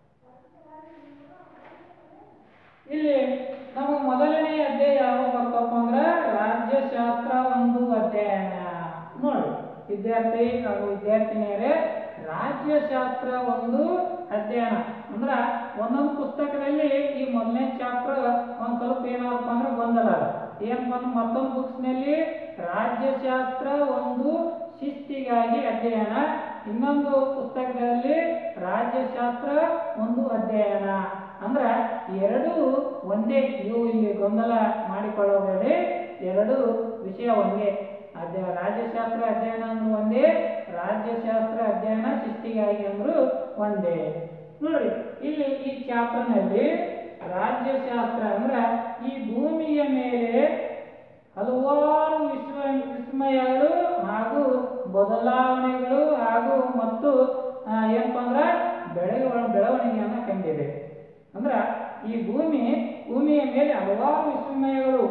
ಇಲ್ಲಿ ನಮಗೆ ಮೊದಲನೇ ಅಧ್ಯಾಯ ಯಾವ ಬರ್ತಪ್ಪ ಅಂದ್ರೆ ರಾಜ್ಯಶಾಸ್ತ್ರ ಒಂದು ಅಧ್ಯಯನ ನೋಡಿ ವಿದ್ಯಾರ್ಥಿ ಹಾಗೂ ವಿದ್ಯಾರ್ಥಿನಿಯರೇ ರಾಜ್ಯಶಾಸ್ತ್ರ ಒಂದು ಅಧ್ಯಯನ ಅಂದ್ರ ಒಂದೊಂದು ಪುಸ್ತಕದಲ್ಲಿ ಈ ಮೊದಲನೇ ಚಾಪ್ಟರ್ ಒಂದ್ ಸ್ವಲ್ಪ ಏನಾದಪ್ಪ ಅಂದ್ರೆ ಗೊಂದಲ ಅದ. ಏನಪ್ಪ ಅಂದ್ರೆ ಮತ್ತೊಂದು ಬುಕ್ಸ್ ನಲ್ಲಿ ರಾಜ್ಯಶಾಸ್ತ್ರ ಒಂದು ಶಿಸ್ತಿಗಾಗಿ ಅಧ್ಯಯನ ಇನ್ನೊಂದು ಪುಸ್ತಕದಲ್ಲಿ ರಾಜ್ಯಶಾಸ್ತ್ರ ಒಂದು ಅಧ್ಯಯನ ಅಂದ್ರ ಎರಡು ಒಂದೇ ಇವು ಇಲ್ಲಿ ಗೊಂದಲ ಮಾಡಿಕೊಳ್ಳಬೇಡಿ ಎರಡು ವಿಷಯ ಒಂದೇ ಅಧ್ಯ ರಾಜ್ಯಶಾಸ್ತ್ರ ಅಧ್ಯಯನ ಅಂದ್ರು ಒಂದೇ ರಾಜ್ಯಶಾಸ್ತ್ರ ಅಧ್ಯಯನ ಶಿಸ್ತಿಗಾಗಿ ಅಂದ್ರು ಒಂದೇ ನೋಡಿ ಇಲ್ಲಿ ಈ ಚಾಪ್ಟರ್ನಲ್ಲಿ ರಾಜ್ಯಶಾಸ್ತ್ರ ಅಂದ್ರ ಈ ಭೂಮಿಯ ಮೇಲೆ ಹಲವಾರು ವಿಸ್ಮ ವಿಸ್ಮಯಗಳು ಹಾಗೂ ಬದಲಾವಣೆಗಳು ಹಾಗೂ ಮತ್ತು ಆ, ಏನಪ್ಪಾ ಅಂದ್ರೆ ಬೆಳೆಗಳ ಬೆಳವಣಿಗೆಯನ್ನ ಕಂಡಿದೆ ಅಂದ್ರ ಈ ಭೂಮಿ ಭೂಮಿಯ ಮೇಲೆ ಹಲವಾರು ವಿಸ್ಮಯಗಳು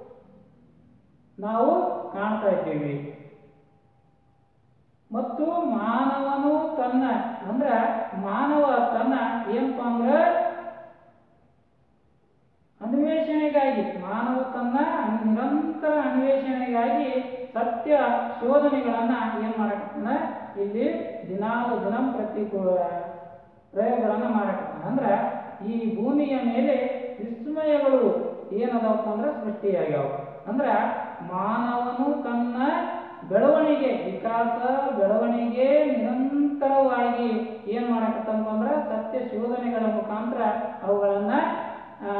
ನಾವು ಕಾಣ್ತಾ ಇದ್ದೀವಿ ಮತ್ತು ಮಾನವನು ತನ್ನ ಅಂದ್ರ ಮಾನವ ತನ್ನ ಏನಪ್ಪಾ ಅಂದ್ರ ಅನ್ವೇಷಣೆಗಾಗಿ ಮಾನವ ತನ್ನ ನಿರಂತರ ಅನ್ವೇಷಣೆಗಾಗಿ ಸತ್ಯ ಶೋಧನೆಗಳನ್ನ ಏನ್ ಮಾಡಕತ್ತಾನ ಇಲ್ಲಿ ದಿನಾಲು ದಿನಂಪ್ರತಿ ಕೂ- ಪ್ರಯೋಗಗಳನ್ನ ಮಾಡಕತ್ತಾನ ಅಂದ್ರ ಈ ಭೂಮಿಯ ಮೇಲೆ ವಿಸ್ಮಯಗಳು ಏನದವಪ್ಪ ಅಂದ್ರೆ ಸೃಷ್ಟಿಯಾಗ್ಯಾವ ಅಂದ್ರ ಮಾನವನು ತನ್ನ ಬೆಳವಣಿಗೆ ವಿಕಾಸ ಬೆಳವಣಿಗೆ ನಿರಂತರವಾಗಿ ಏನ್ ಮಾಡಕತ್ತಂತ ಅಂದ್ರ ಸತ್ಯ ಶೋಧನೆಗಳ ಮುಖಾಂತರ ಅವುಗಳನ್ನ ಆ,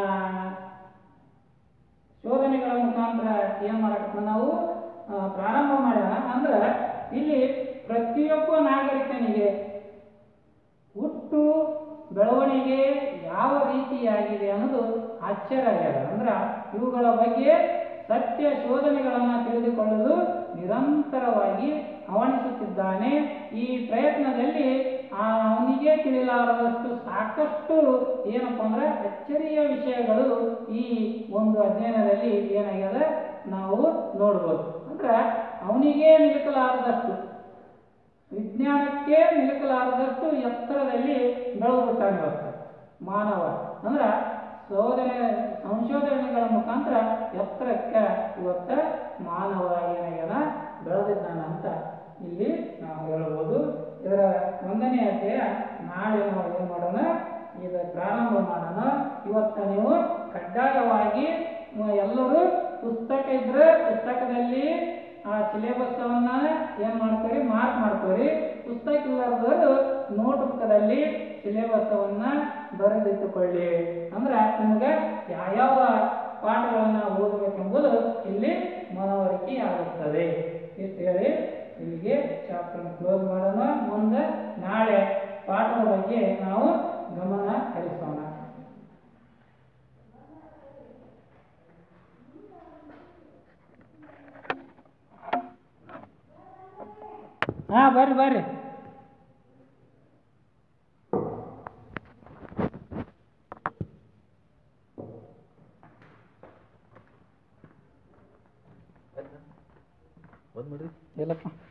ಶೋಧನೆಗಳ ಮುಖಾಂತರ ಏನ್ ಮಾಡಕತ್ತ ನಾವು ಆ, ಪ್ರಾರಂಭ ಮಾಡ್ಯಾರ ಅಂದ್ರ ಇಲ್ಲಿ ಪ್ರತಿಯೊಬ್ಬ ನಾಗರಿಕನಿಗೆ ಹುಟ್ಟು ಬೆಳವಣಿಗೆ ಯಾವ ರೀತಿಯಾಗಿದೆ ಅನ್ನೋದು ಆಶ್ಚರ್ಯ ಆಗ್ಯದ ಅಂದ್ರ ಇವುಗಳ ಬಗ್ಗೆ ಸತ್ಯ ಶೋಧನೆಗಳನ್ನ ತಿಳಿದುಕೊಳ್ಳಲು ನಿರಂತರವಾಗಿ ಹವಣಿಸುತ್ತಿದ್ದಾನೆ ಈ ಪ್ರಯತ್ನದಲ್ಲಿ ಆ ಅವನಿಗೆ ತಿಳಿಲಾರದಷ್ಟು ಸಾಕಷ್ಟು ಏನಪ್ಪಾ ಅಂದ್ರೆ ಅಚ್ಚರಿಯ ವಿಷಯಗಳು ಈ ಒಂದು ಅಧ್ಯಯನದಲ್ಲಿ ಏನಾಗ್ಯದ ನಾವು ನೋಡ್ಬೋದು ಅಂದ್ರೆ ಅವನಿಗೆ ನಿಲುಕಲಾರದಷ್ಟು ವಿಜ್ಞಾನಕ್ಕೆ ನಿಲುಕಲಾರದಷ್ಟು ಎತ್ತರದಲ್ಲಿ ಬೆಳೆದ್ಬಿಟ್ಟಾನೆ ಇವತ್ತು ಮಾನವ ಅಂದ್ರ ಶೋಧನೆ ಸಂಶೋಧನೆಗಳ ಮುಖಾಂತರ ಎತ್ತರಕ್ಕೆ ಇವತ್ತ ಮಾನವ ಏನಾಗ್ಯಾನ ಬೆಳೆದಿದ್ದಾನೆ ಅಂತ ಇಲ್ಲಿ ನಾವು ಹೇಳ್ಬೋದು ಇದರ ಒಂದನೇ ಅಧ್ಯಾಯ ನಾಳೆ ನಾವು ಏನು ಮಾಡೋಣ ಇದು ಪ್ರಾರಂಭ ಮಾಡೋಣ ಇವತ್ತು ನೀವು ಕಡ್ಡಾಯವಾಗಿ ಮ- ಎಲ್ಲರೂ ಪುಸ್ತಕ ಇದ್ರೆ ಪುಸ್ತಕದಲ್ಲಿ ಆ ಸಿಲೆಬಸ್ಸವನ್ನ ಏನು ಮಾಡ್ತೀರಿ ಮಾರ್ಕ್ ಮಾಡ್ತೀರಿ ಪುಸ್ತಕ ಇಲ್ಲದವರು ನೋಟ್ ಬುಕ್ದಲ್ಲಿ ಸಿಲೆಬಸ್ಸವನ್ನ ಬರೆದಿಟ್ಟುಕೊಳ್ಳಿ ಅಂದ್ರೆ ನಿಮಗೆ ಯಾವ್ಯಾವ ಪಾಠಗಳನ್ನ ಓದಬೇಕೆಂಬುದು ಇಲ್ಲಿ ಮನವರಿಕೆ ಆಗುತ್ತದೆ ಇಷ್ಟು ಹೇಳಿ ಇಲ್ಲಿಗೆ ಚಾಪ್ಟರ್ ಕ್ಲೋಸ್ ಮಾಡೋಣ ಮುಂದೆ ನಾಳೆ ಪಾಠದ ಬಗ್ಗೆ ನಾವು ಗಮನ ಹರಿಸೋಣ ಹಾ ಬರ್ರಿ ಬರ್ರಿ ಬಂದ್ ಮಾಡ್ರಿ ಇಲ್ಲಪ್ಪ